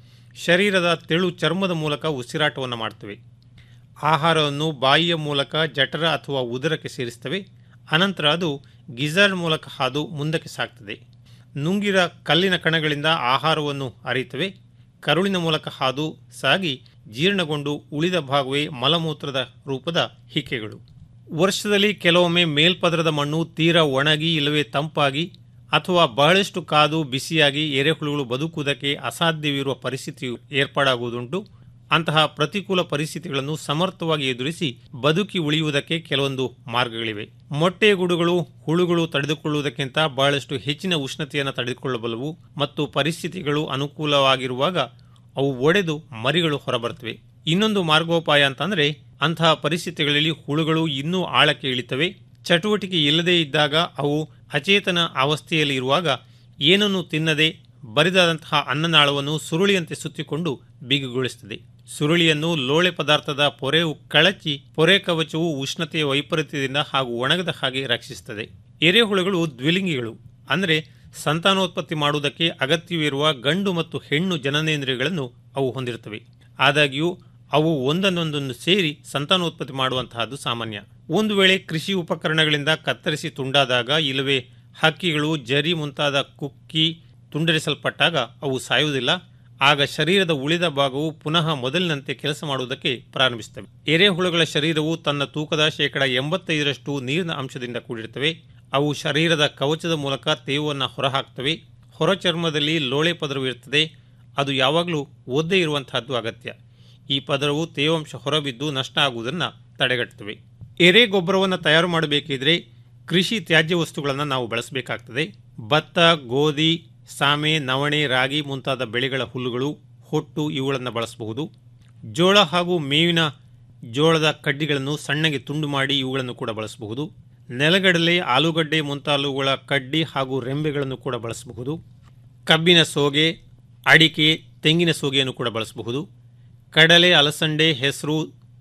ಶರೀರದ ತೆಳು ಚರ್ಮದ ಮೂಲಕ ಉಸಿರಾಟವನ್ನು ಮಾಡ್ತವೆ ಆಹಾರವನ್ನು ಬಾಯಿಯ ಮೂಲಕ ಜಠರ ಅಥವಾ ಉದರಕ್ಕೆ ಸೇರಿಸ್ತವೆ ಅನಂತರ ಅದು ಗಿಜರ್ಡ್ ಮೂಲಕ ಹಾದು ಮುಂದಕ್ಕೆ ಸಾಗ್ತದೆ ನುಂಗಿರ ಕಲ್ಲಿನ ಕಣಗಳಿಂದ ಆಹಾರವನ್ನು ಅರಿತವೆ ಕರುಳಿನ ಮೂಲಕ ಹಾದು ಸಾಗಿ ಜೀರ್ಣಗೊಂಡು ಉಳಿದ ಭಾಗವೇ ಮಲಮೂತ್ರದ ರೂಪದ ಹಿಕ್ಕೆಗಳು ವರ್ಷದಲ್ಲಿ ಕೆಲವೊಮ್ಮೆ ಮೇಲ್ಪದರದ ಮಣ್ಣು ತೀರಾ ಒಣಗಿ ಇಲ್ಲವೇ ತಂಪಾಗಿ ಅಥವಾ ಬಹಳಷ್ಟು ಕಾದು ಬಿಸಿಯಾಗಿ ಎರೆಹುಳುಗಳು ಬದುಕುವುದಕ್ಕೆ ಅಸಾಧ್ಯವಿರುವ ಪರಿಸ್ಥಿತಿಯು ಏರ್ಪಾಡಾಗುವುದುಂಟು ಅಂತಹ ಪ್ರತಿಕೂಲ ಪರಿಸ್ಥಿತಿಗಳನ್ನು ಸಮರ್ಥವಾಗಿ ಎದುರಿಸಿ ಬದುಕಿ ಉಳಿಯುವುದಕ್ಕೆ ಕೆಲವೊಂದು ಮಾರ್ಗಗಳಿವೆ ಮೊಟ್ಟೆಗೂಡುಗಳು ಹುಳುಗಳು ತಡೆದುಕೊಳ್ಳುವುದಕ್ಕಿಂತ ಬಹಳಷ್ಟು ಹೆಚ್ಚಿನ ಉಷ್ಣತೆಯನ್ನು ತಡೆದುಕೊಳ್ಳಬಲ್ಲವು ಮತ್ತು ಪರಿಸ್ಥಿತಿಗಳು ಅನುಕೂಲವಾಗಿರುವಾಗ ಅವು ಒಡೆದು ಮರಿಗಳು ಹೊರಬರ್ತವೆ ಇನ್ನೊಂದು ಮಾರ್ಗೋಪಾಯ ಅಂತಂದ್ರೆ ಅಂತಹ ಪರಿಸ್ಥಿತಿಗಳಲ್ಲಿ ಹುಳುಗಳು ಇನ್ನೂ ಆಳಕ್ಕೆ ಇಳಿತವೆ ಚಟುವಟಿಕೆ ಇಲ್ಲದೇ ಇದ್ದಾಗ ಅವು ಅಚೇತನ ಅವಸ್ಥೆಯಲ್ಲಿ ಇರುವಾಗ ಏನನ್ನು ತಿನ್ನದೆ ಬರಿದಾದಂತಹ ಅನ್ನನಾಳವನ್ನು ಸುರುಳಿಯಂತೆ ಸುತ್ತಿಕೊಂಡು ಬಿಗುಗೊಳಿಸುತ್ತದೆ ಸುರುಳಿಯನ್ನು ಲೋಳೆ ಪದಾರ್ಥದ ಪೊರೆಯು ಕಳಚಿ ಪೊರೆ ಕವಚವು ಉಷ್ಣತೆಯ ವೈಪರೀತ್ಯದಿಂದ ಹಾಗೂ ಒಣಗದ ಹಾಗೆ ರಕ್ಷಿಸುತ್ತದೆ ಎರೆಹುಳುಗಳು ದ್ವಿಲಿಂಗಿಗಳು ಅಂದರೆ ಸಂತಾನೋತ್ಪತ್ತಿ ಮಾಡುವುದಕ್ಕೆ ಅಗತ್ಯವಿರುವ ಗಂಡು ಮತ್ತು ಹೆಣ್ಣು ಜನನೇಂದ್ರಿಯಗಳನ್ನು ಅವು ಹೊಂದಿರುತ್ತವೆ ಆದಾಗ್ಯೂ ಅವು ಒಂದನ್ನೊಂದನ್ನು ಸೇರಿ ಸಂತಾನೋತ್ಪತ್ತಿ ಮಾಡುವಂತಹದ್ದು ಸಾಮಾನ್ಯ ಒಂದು ವೇಳೆ ಕೃಷಿ ಉಪಕರಣಗಳಿಂದ ಕತ್ತರಿಸಿ ತುಂಡಾದಾಗ ಇಲ್ಲವೇ ಹಕ್ಕಿಗಳು ಜರಿ ಮುಂತಾದ ಕುಕ್ಕಿ ತುಂಡರಿಸಲ್ಪಟ್ಟಾಗ ಅವು ಸಾಯುವುದಿಲ್ಲ ಆಗ ಶರೀರದ ಉಳಿದ ಭಾಗವು ಪುನಃ ಮೊದಲಿನಂತೆ ಕೆಲಸ ಮಾಡುವುದಕ್ಕೆ ಪ್ರಾರಂಭಿಸುತ್ತವೆ ಎರೆಹುಳುಗಳ ಶರೀರವು ತನ್ನ ತೂಕದ ಶೇಕಡ ಎಂಬತ್ತೈದರಷ್ಟು ನೀರಿನ ಅಂಶದಿಂದ ಕೂಡಿರುತ್ತವೆ ಅವು ಶರೀರದ ಕವಚದ ಮೂಲಕ ತೇವವನ್ನು ಹೊರಹಾಕ್ತವೆ ಹೊರ ಚರ್ಮದಲ್ಲಿ ಲೋಳೆ ಪದರವು ಇರುತ್ತದೆ ಅದು ಯಾವಾಗಲೂ ಒದ್ದೆ ಇರುವಂತಹದ್ದು ಅಗತ್ಯ ಈ ಪದರವು ತೇವಾಂಶ ಹೊರಬಿದ್ದು ನಷ್ಟ ಆಗುವುದನ್ನು ತಡೆಗಟ್ಟುತ್ತವೆ ಎರೆ ಗೊಬ್ಬರವನ್ನು ತಯಾರು ಮಾಡಬೇಕಿದ್ರೆ ಕೃಷಿ ತ್ಯಾಜ್ಯ ವಸ್ತುಗಳನ್ನು ನಾವು ಬಳಸಬೇಕಾಗ್ತದೆ ಭತ್ತ ಗೋಧಿ ಸಾಮೆ ನವಣೆ ರಾಗಿ ಮುಂತಾದ ಬೆಳೆಗಳ ಹುಲ್ಲುಗಳು ಹೊಟ್ಟು ಇವುಗಳನ್ನು ಬಳಸಬಹುದು ಜೋಳ ಹಾಗೂ ಮೇವಿನ ಜೋಳದ ಕಡ್ಡಿಗಳನ್ನು ಸಣ್ಣಗೆ ತುಂಡು ಮಾಡಿ ಇವುಗಳನ್ನು ಕೂಡ ಬಳಸಬಹುದು ನೆಲಗಡಲೆ ಆಲೂಗಡ್ಡೆ ಮುಂತಾದವುಗಳ ಕಡ್ಡಿ ಹಾಗೂ ರೆಂಬೆಗಳನ್ನು ಕೂಡ ಬಳಸಬಹುದು ಕಬ್ಬಿನ ಸೋಗೆ ಅಡಿಕೆ ತೆಂಗಿನ ಸೋಗೆಯನ್ನು ಕೂಡ ಬಳಸಬಹುದು ಕಡಲೆ ಅಲಸಂಡೆ ಹೆಸರು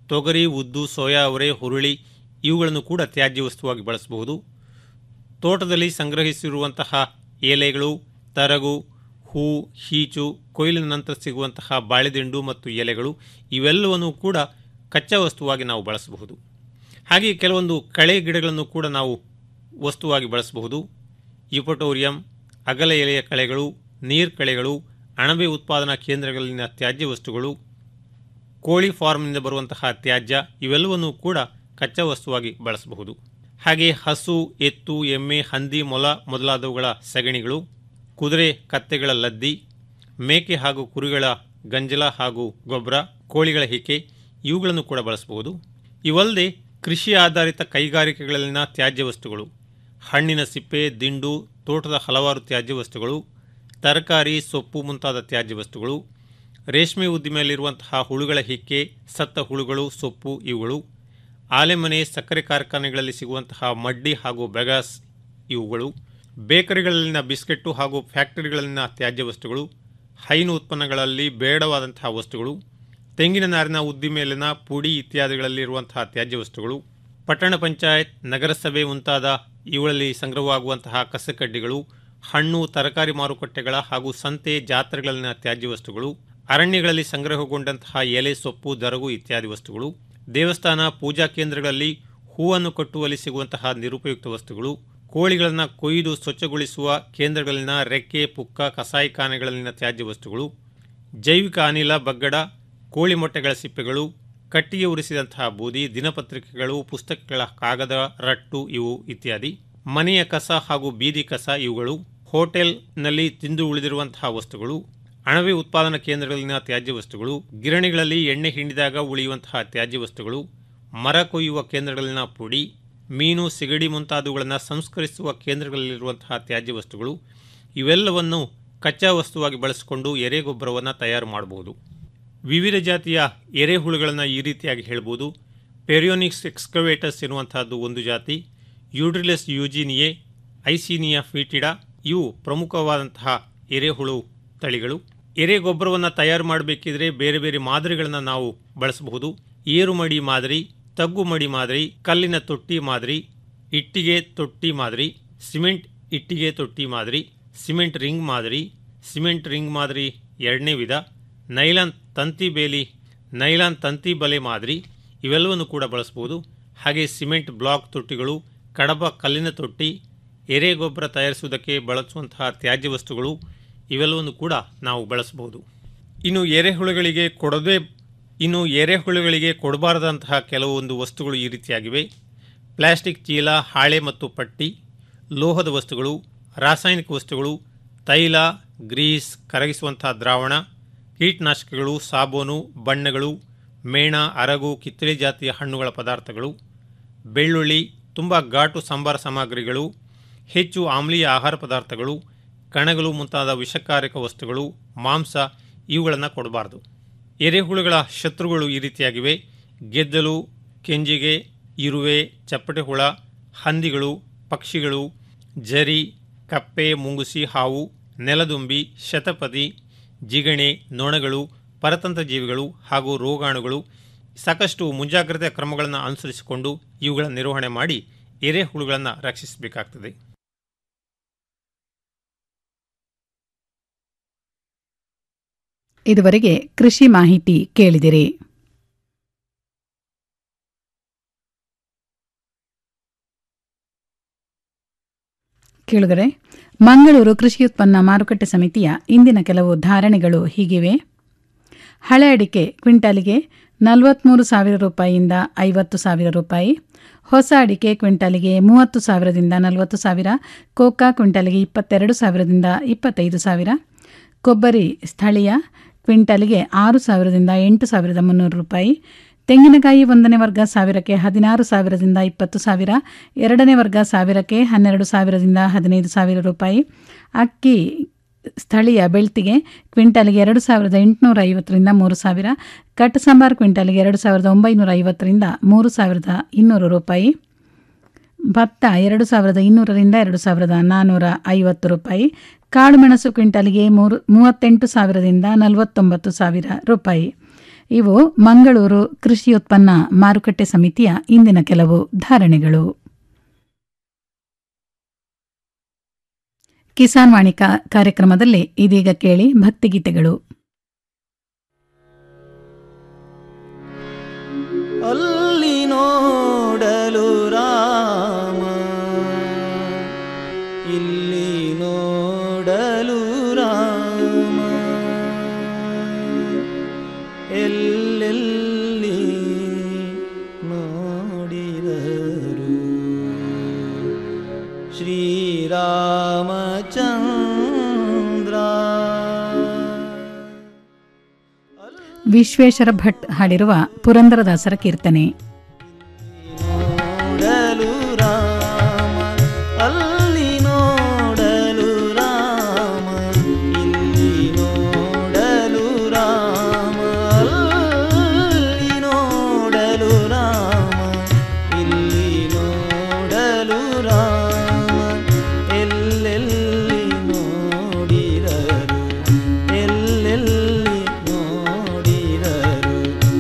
ತೊಗರಿ ಉದ್ದು ಸೋಯಾ ಅವರೆ ಹುರುಳಿ ಇವುಗಳನ್ನು ಕೂಡ ತ್ಯಾಜ್ಯ ವಸ್ತುವಾಗಿ ಬಳಸಬಹುದು ತೋಟದಲ್ಲಿ ಸಂಗ್ರಹಿಸಿರುವಂತಹ ಎಲೆಗಳು ತರಗು ಹೂ ಹೀಚು ಕೊಯ್ಲಿನ ನಂತರ ಸಿಗುವಂತಹ ಬಾಳೆದಿಂಡು ಮತ್ತು ಎಲೆಗಳು ಇವೆಲ್ಲವನ್ನು ಕೂಡ ಕಚ್ಚಾ ವಸ್ತುವಾಗಿ ನಾವು ಬಳಸಬಹುದು ಹಾಗೆ ಕೆಲವೊಂದು ಕಳೆ ಗಿಡಗಳನ್ನು ಕೂಡ ನಾವು ವಸ್ತುವಾಗಿ ಬಳಸಬಹುದು ಯುಪಟೋರಿಯಂ ಅಗಲ ಎಲೆಯ ಕಳೆಗಳು ನೀರು ಕಳೆಗಳು ಅಣಬೆ ಉತ್ಪಾದನಾ ಕೇಂದ್ರಗಳಲ್ಲಿನ ತ್ಯಾಜ್ಯ ವಸ್ತುಗಳು ಕೋಳಿ ಫಾರ್ಮ್ನಿಂದ ಬರುವಂತಹ ತ್ಯಾಜ್ಯ ಇವೆಲ್ಲವನ್ನು ಕೂಡ ಕಚ್ಚಾ ವಸ್ತುವಾಗಿ ಬಳಸಬಹುದು ಹಾಗೆ ಹಸು ಎತ್ತು ಎಮ್ಮೆ ಹಂದಿ ಮೊಲ ಮೊದಲಾದವುಗಳ ಸಗಣಿಗಳು ಕುದುರೆ ಕತ್ತೆಗಳ ಲದ್ದಿ ಮೇಕೆ ಹಾಗೂ ಕುರಿಗಳ ಗಂಜಲ ಹಾಗೂ ಗೊಬ್ಬರ ಕೋಳಿಗಳ ಹಿಕೆ ಇವುಗಳನ್ನು ಕೂಡ ಬಳಸಬಹುದು ಇವಲ್ಲದೆ ಕೃಷಿ ಆಧಾರಿತ ಕೈಗಾರಿಕೆಗಳಲ್ಲಿನ ತ್ಯಾಜ್ಯ ವಸ್ತುಗಳು ಹಣ್ಣಿನ ಸಿಪ್ಪೆ ದಿಂಡು ತೋಟದ ಹಲವಾರು ತ್ಯಾಜ್ಯ ವಸ್ತುಗಳು ತರಕಾರಿ ಸೊಪ್ಪು ಮುಂತಾದ ತ್ಯಾಜ್ಯ ವಸ್ತುಗಳು ರೇಷ್ಮೆ ಉದ್ದಿಮೆಯಲ್ಲಿರುವಂತಹ ಹುಳುಗಳ ಹಿಕ್ಕೆ ಸತ್ತ ಹುಳುಗಳು ಸೊಪ್ಪು ಇವುಗಳು ಆಲೆಮನೆ ಸಕ್ಕರೆ ಕಾರ್ಖಾನೆಗಳಲ್ಲಿ ಸಿಗುವಂತಹ ಮಡ್ಡಿ ಹಾಗೂ ಬೆಗಾಸ್ ಇವುಗಳು ಬೇಕರಿಗಳಲ್ಲಿನ ಬಿಸ್ಕೆಟ್ಟು ಹಾಗೂ ಫ್ಯಾಕ್ಟರಿಗಳಲ್ಲಿನ ತ್ಯಾಜ್ಯ ವಸ್ತುಗಳು ಹೈನು ಉತ್ಪನ್ನಗಳಲ್ಲಿ ಬೇಡವಾದಂತಹ ವಸ್ತುಗಳು ತೆಂಗಿನ ನಾರಿನ ಉದ್ದಿಮೆಯಲ್ಲಿನ ಪುಡಿ ಇತ್ಯಾದಿಗಳಲ್ಲಿರುವಂತಹ ತ್ಯಾಜ್ಯ ವಸ್ತುಗಳು ಪಟ್ಟಣ ಪಂಚಾಯತ್ ನಗರಸಭೆ ಮುಂತಾದ ಇವುಗಳಲ್ಲಿ ಸಂಗ್ರಹವಾಗುವಂತಹ ಕಸಕಡ್ಡಿಗಳು ಹಣ್ಣು ತರಕಾರಿ ಮಾರುಕಟ್ಟೆಗಳ ಹಾಗೂ ಸಂತೆ ಜಾತ್ರೆಗಳಲ್ಲಿನ ತ್ಯಾಜ್ಯ ವಸ್ತುಗಳು ಅರಣ್ಯಗಳಲ್ಲಿ ಸಂಗ್ರಹಗೊಂಡಂತಹ ಎಲೆ ಸೊಪ್ಪು ದರಗು ಇತ್ಯಾದಿ ವಸ್ತುಗಳು ದೇವಸ್ಥಾನ ಪೂಜಾ ಕೇಂದ್ರಗಳಲ್ಲಿ ಹೂವನ್ನು ಕಟ್ಟುವಲ್ಲಿ ಸಿಗುವಂತಹ ನಿರುಪಯುಕ್ತ ವಸ್ತುಗಳು ಕೋಳಿಗಳನ್ನು ಕೊಯ್ದು ಸ್ವಚ್ಛಗೊಳಿಸುವ ಕೇಂದ್ರಗಳಲ್ಲಿನ ರೆಕ್ಕೆ ಪುಕ್ಕ ಕಸಾಯಿಖಾನೆಗಳಲ್ಲಿನ ತ್ಯಾಜ್ಯ ವಸ್ತುಗಳು ಜೈವಿಕ ಅನಿಲ ಬಗ್ಗಡ ಕೋಳಿ ಮೊಟ್ಟೆಗಳ ಸಿಪ್ಪೆಗಳು ಕಟ್ಟಿಗೆ ಉರಿಸಿದಂತಹ ಬೂದಿ ದಿನಪತ್ರಿಕೆಗಳು ಪುಸ್ತಕಗಳ ಕಾಗದ ರಟ್ಟು ಇವು ಇತ್ಯಾದಿ ಮನೆಯ ಕಸ ಹಾಗೂ ಬೀದಿ ಕಸ ಇವುಗಳು ಹೋಟೆಲ್ನಲ್ಲಿ ತಿಂದು ಉಳಿದಿರುವಂತಹ ವಸ್ತುಗಳು ಅಣಬೆ ಉತ್ಪಾದನಾ ಕೇಂದ್ರಗಳಲ್ಲಿನ ತ್ಯಾಜ್ಯ ವಸ್ತುಗಳು ಗಿರಣಿಗಳಲ್ಲಿ ಎಣ್ಣೆ ಹಿಂಡಿದಾಗ ಉಳಿಯುವಂತಹ ತ್ಯಾಜ್ಯ ವಸ್ತುಗಳು ಮರ ಕೊಯ್ಯುವ ಕೇಂದ್ರಗಳಲ್ಲಿನ ಪುಡಿ ಮೀನು ಸಿಗಡಿ ಮುಂತಾದವುಗಳನ್ನು ಸಂಸ್ಕರಿಸುವ ಕೇಂದ್ರಗಳಲ್ಲಿರುವಂತಹ ತ್ಯಾಜ್ಯ ವಸ್ತುಗಳು ಇವೆಲ್ಲವನ್ನು ಕಚ್ಚಾ ವಸ್ತುವಾಗಿ ಬಳಸಿಕೊಂಡು ಎರೆಗೊಬ್ಬರವನ್ನು ತಯಾರು ಮಾಡಬಹುದು ವಿವಿಧ ಜಾತಿಯ ಎರೆಹುಳುಗಳನ್ನು ಈ ರೀತಿಯಾಗಿ ಹೇಳ್ಬೋದು ಪೆರಿಯೋನಿಕ್ಸ್ ಎಕ್ಸ್ಕವೇಟರ್ಸ್ ಎನ್ನುವಂತಹದ್ದು ಒಂದು ಜಾತಿ ಯೂಡ್ರಿಲೆಸ್ ಯೂಜಿನಿಯೆ ಐಸೀನಿಯಾ ಫೀಟಿಡಾ ಇವು ಪ್ರಮುಖವಾದಂತಹ ಎರೆಹುಳು ತಳಿಗಳು ಎರೆ ಗೊಬ್ಬರವನ್ನು ತಯಾರು ಮಾಡಬೇಕಿದ್ರೆ ಬೇರೆ ಬೇರೆ ಮಾದರಿಗಳನ್ನು ನಾವು ಬಳಸಬಹುದು ಏರುಮಡಿ ಮಾದರಿ ತಗ್ಗು ಮಡಿ ಮಾದರಿ ಕಲ್ಲಿನ ತೊಟ್ಟಿ ಮಾದರಿ ಇಟ್ಟಿಗೆ ತೊಟ್ಟಿ ಮಾದರಿ ಸಿಮೆಂಟ್ ಇಟ್ಟಿಗೆ ತೊಟ್ಟಿ ಮಾದರಿ ಸಿಮೆಂಟ್ ರಿಂಗ್ ಮಾದರಿ ಸಿಮೆಂಟ್ ರಿಂಗ್ ಮಾದರಿ ಎರಡನೇ ವಿಧ ನೈಲಾನ್ ತಂತಿ ಬೇಲಿ ನೈಲಾನ್ ತಂತಿ ಬಲೆ ಮಾದರಿ ಇವೆಲ್ಲವನ್ನು ಕೂಡ ಬಳಸಬಹುದು ಹಾಗೆ ಸಿಮೆಂಟ್ ಬ್ಲಾಕ್ ತೊಟ್ಟಿಗಳು ಕಡಬ ಕಲ್ಲಿನ ತೊಟ್ಟಿ ಎರೆ ಗೊಬ್ಬರ ತಯಾರಿಸುವುದಕ್ಕೆ ಬಳಸುವಂತಹ ತ್ಯಾಜ್ಯ ವಸ್ತುಗಳು ಇವೆಲ್ಲವನ್ನು ಕೂಡ ನಾವು ಬಳಸಬಹುದು ಇನ್ನು ಎರೆಹುಳುಗಳಿಗೆ ಕೊಡದೆ ಇನ್ನು ಎರೆಹುಳುಗಳಿಗೆ ಕೊಡಬಾರದಂತಹ ಕೆಲವೊಂದು ವಸ್ತುಗಳು ಈ ರೀತಿಯಾಗಿವೆ ಪ್ಲಾಸ್ಟಿಕ್ ಚೀಲ ಹಾಳೆ ಮತ್ತು ಪಟ್ಟಿ ಲೋಹದ ವಸ್ತುಗಳು ರಾಸಾಯನಿಕ ವಸ್ತುಗಳು ತೈಲ ಗ್ರೀಸ್ ಕರಗಿಸುವಂತಹ ದ್ರಾವಣ ಕೀಟನಾಶಕಗಳು ಸಾಬೂನು ಬಣ್ಣಗಳು ಮೇಣ ಅರಗು ಕಿತ್ತಳೆ ಜಾತಿಯ ಹಣ್ಣುಗಳ ಪದಾರ್ಥಗಳು ಬೆಳ್ಳುಳ್ಳಿ ತುಂಬ ಘಾಟು ಸಂಬಾರ ಸಾಮಗ್ರಿಗಳು ಹೆಚ್ಚು ಆಮ್ಲೀಯ ಆಹಾರ ಪದಾರ್ಥಗಳು ಕಣಗಳು ಮುಂತಾದ ವಿಷಕಾರಕ ವಸ್ತುಗಳು ಮಾಂಸ ಇವುಗಳನ್ನು ಕೊಡಬಾರದು ಎರೆಹುಳುಗಳ ಶತ್ರುಗಳು ಈ ರೀತಿಯಾಗಿವೆ ಗೆದ್ದಲು ಕೆಂಜಿಗೆ ಇರುವೆ ಚಪ್ಪಟೆ ಹುಳ ಹಂದಿಗಳು ಪಕ್ಷಿಗಳು ಜರಿ ಕಪ್ಪೆ ಮುಂಗುಸಿ ಹಾವು ನೆಲದುಂಬಿ ಶತಪದಿ ಜಿಗಣೆ ನೊಣಗಳು ಪರತಂತ್ರ ಜೀವಿಗಳು ಹಾಗೂ ರೋಗಾಣುಗಳು ಸಾಕಷ್ಟು ಮುಂಜಾಗ್ರತೆ ಕ್ರಮಗಳನ್ನು ಅನುಸರಿಸಿಕೊಂಡು ಇವುಗಳ ನಿರ್ವಹಣೆ ಮಾಡಿ ಎರೆಹುಳುಗಳನ್ನು ರಕ್ಷಿಸಬೇಕಾಗ್ತದೆ ಇದುವರೆಗೆ ಕೃಷಿ ಮಾಹಿತಿ ಕೇಳಿದಿರಿ ಕೇಳುಗರೆ ಮಂಗಳೂರು ಕೃಷಿ ಉತ್ಪನ್ನ ಮಾರುಕಟ್ಟೆ ಸಮಿತಿಯ ಇಂದಿನ ಕೆಲವು ಧಾರಣೆಗಳು ಹೀಗಿವೆ ಹಳೆ ಅಡಿಕೆ ಕ್ವಿಂಟಾಲಿಗೆ ನಲವತ್ತ್ಮೂರು ಸಾವಿರ ರೂಪಾಯಿಯಿಂದ ಐವತ್ತು ಸಾವಿರ ರೂಪಾಯಿ ಹೊಸ ಅಡಿಕೆ ಕ್ವಿಂಟಾಲಿಗೆ ಮೂವತ್ತು ಸಾವಿರದಿಂದ ನಲವತ್ತು ಸಾವಿರ ಕೋಕಾ ಕ್ವಿಂಟಾಲಿಗೆ ಇಪ್ಪತ್ತೆರಡು ಸಾವಿರದಿಂದ ಇಪ್ಪತ್ತೈದು ಸಾವಿರ ಕೊಬ್ಬರಿ ಸ್ಥಳೀಯ ಕ್ವಿಂಟಾಲಿಗೆ ಆರು ಸಾವಿರದಿಂದ ಎಂಟು ಸಾವಿರದ ಮುನ್ನೂರು ರೂಪಾಯಿ ತೆಂಗಿನಕಾಯಿ ಒಂದನೇ ವರ್ಗ ಸಾವಿರಕ್ಕೆ ಹದಿನಾರು ಸಾವಿರದಿಂದ ಇಪ್ಪತ್ತು ಸಾವಿರ ಎರಡನೇ ವರ್ಗ ಸಾವಿರಕ್ಕೆ ಹನ್ನೆರಡು ಸಾವಿರದಿಂದ ಹದಿನೈದು ಸಾವಿರ ರೂಪಾಯಿ ಅಕ್ಕಿ ಸ್ಥಳೀಯ ಬೆಳ್ತಿಗೆ ಕ್ವಿಂಟಾಲಿಗೆ ಎರಡು ಸಾವಿರದ ಎಂಟುನೂರ ಐವತ್ತರಿಂದ ಮೂರು ಸಾವಿರ ಕಟ್ ಸಾಂಬಾರ್ ಕ್ವಿಂಟಾಲಿಗೆ ಎರಡು ಸಾವಿರದ ಒಂಬೈನೂರ ಐವತ್ತರಿಂದ ಮೂರು ಸಾವಿರದ ಇನ್ನೂರು ರೂಪಾಯಿ ಭತ್ತ ಎರಡು ಸಾವಿರದ ಇನ್ನೂರರಿಂದ ಎರಡು ಸಾವಿರದ ನಾನ್ನೂರ ಐವತ್ತು ರೂಪಾಯಿ ಕಾಳುಮೆಣಸು ಕ್ವಿಂಟಾಲಿಗೆ ಮೂರು ಮೂವತ್ತೆಂಟು ಸಾವಿರದಿಂದ ನಲವತ್ತೊಂಬತ್ತು ಸಾವಿರ ರೂಪಾಯಿ ಇವು ಮಂಗಳೂರು ಕೃಷಿ ಉತ್ಪನ್ನ ಮಾರುಕಟ್ಟೆ ಸಮಿತಿಯ ಇಂದಿನ ಕೆಲವು ಧಾರಣೆಗಳು ಕಿಸಾನ್ ವಾಣಿ ಕಾ- ಕಾರ್ಯಕ್ರಮದಲ್ಲಿ ಇದೀಗ ಕೇಳಿ ಭಕ್ತಿಗೀತೆಗಳು ಅಲ್ಲಿ ನೋಡಲು ರಾಮ ಇಲ್ಲಿ ನೋಡಲು ರಾಮ ಎಲ್ಲೆಲ್ಲಿ ನೋಡಿದರು ಶ್ರೀರಾಮಚಂದ್ರ ವಿಶ್ವೇಶ್ವರ ಭಟ್ ಹಾಡಿರುವ ಪುರಂದರದಾಸರ ಕೀರ್ತನೆ ನೋಡಲು ರಾಮ ಅಲ್ಲಿ ನೋಡಲು ರಾಮ ಇಲ್ಲಿ ನೋಡಲು ರಾಮ ಅಲ್ಲಿ ನೋಡಲು ರಾಮ ಇಲ್ಲಿ ನೋಡಲು ರಾಮ ಎಲ್ಲೆಲ್ಲಿ ನೋಡಿದರು ಎಲ್ಲೆಲ್ಲಿ ನೋಡಿದರು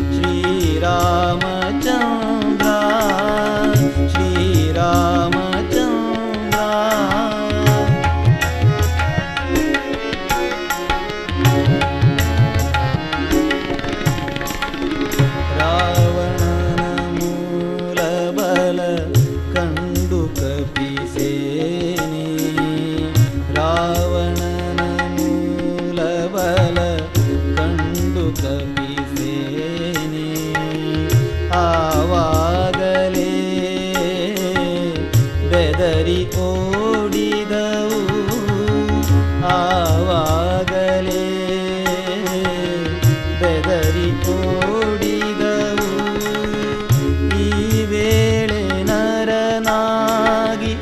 ಶ್ರೀರಾಮಚಂದ್ರ ಶ್ರೀರಾಮಚಂದ್ರ ರಾವಣನ ಮೂಲ ಬಲ ಕಂಡು ಕಪಿಸೇನೆ ರಾವಣನ ಮೂಲ ಬಲ ಕಂಡು ಕಪಿಸೇನೆ ಆವಾಗಲೇ ಬೆದರಿ ಓಡಿದವು ಆವಾಗಲೇ ಬೆದರಿ ಓಡಿದವು ಈ ವೇಳೆ ನರನಾಗಿ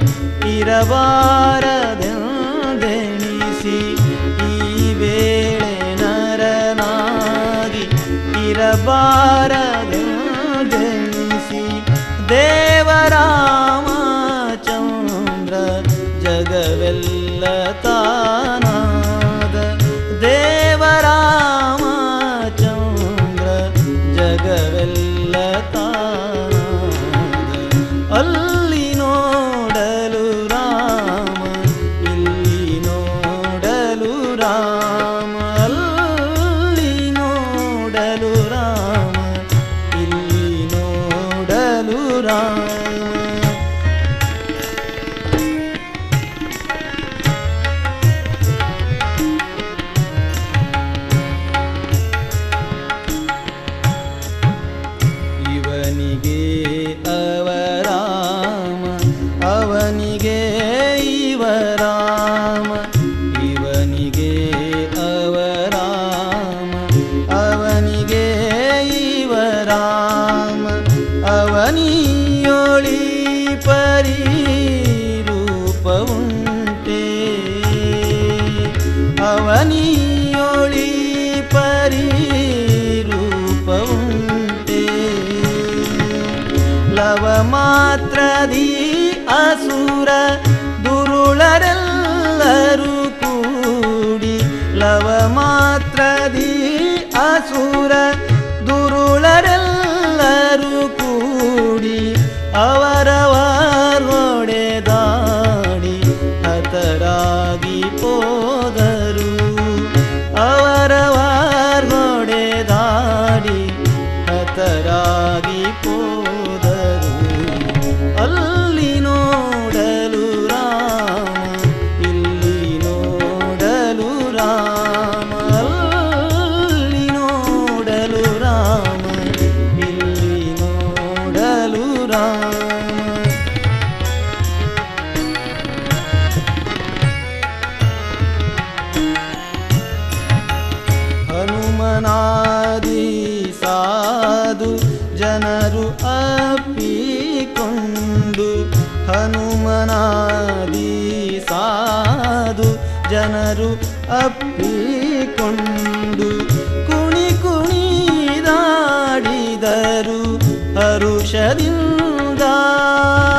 ಇರಬಾರದೆಂದೆಣಿಸಿ ಈ ವೇಳೆ ನರನಾಗಿ ಇರಬಾರದೆಂದೆಣಿಸಿ ದೇವರಾಮಚಂದ್ರ ಜಗವೆಲ್ಲ ತಾನಾದ ದೇವರಾಮಚಂದ್ರ ಜಗವೆಲ್ಲ ತಾನಾದ ಅಲ್ಲಿ ನೋಡಲು ರಾಮ ಇಲ್ಲಿ ನೋಡಲು ರಾಮ ಅಲ್ಲಿ ನೋಡಲು ರಾಮ ಇಲ್ಲಿ ನೋಡಲು ರಾಮ ಇವನಿಗೆ ಅವರಾಮ ಅವನಿಗೆ ಇವರಾಮ ಇವನಿಗೆ ಅವರಾಮ ಅವನಿಗೆ ಇವರಾಮ ಅವನಿಯೊಳಿ ಪರಿ ರೂಪವುಂಟೆ ಅವನಿಯೊಳಿ ಪರಿ ರೂಪವುಂಟೆ ಲವ ಮಾತ್ರದಿ ಅಸುರ ದುರುಳರೆಲ್ಲರೂ ಕೂಡಿ ಲವ ಮಾತ್ರದಿ ಅಸುರ ದುರುಳರೆಲ್ಲರೂ ಕೂಡಿ ಅವರವರೊಡೆದಾಡಿ ಹತರಾಗಿ ಹೋದರು ಅವರವರೊಡೆದಾಡಿ ಹತರಾಗಿ ಹೋದರು ಅಲ್ಲಿ ನೋಡಲು ರಾಮ ಇಲ್ಲಿ ನೋಡಲು ರಾಮ ಅಲ್ಲಿ ನೋಡಲು ರಾಮ ಇಲ್ಲಿ ನೋಡಲು ರಾಮ ಹನುಮನಾದಿ ಸಾಧು ಜನರು ಅಪ್ಪಿಕೊಂಡು ಹನುಮನಾದಿ ಸಾಧು ಜನರು ಅಪ್ಪಿಕೊಂಡು ಕುಣಿ ಕುಣಿದಾಡಿದರು ಹರುಷದಿಂದ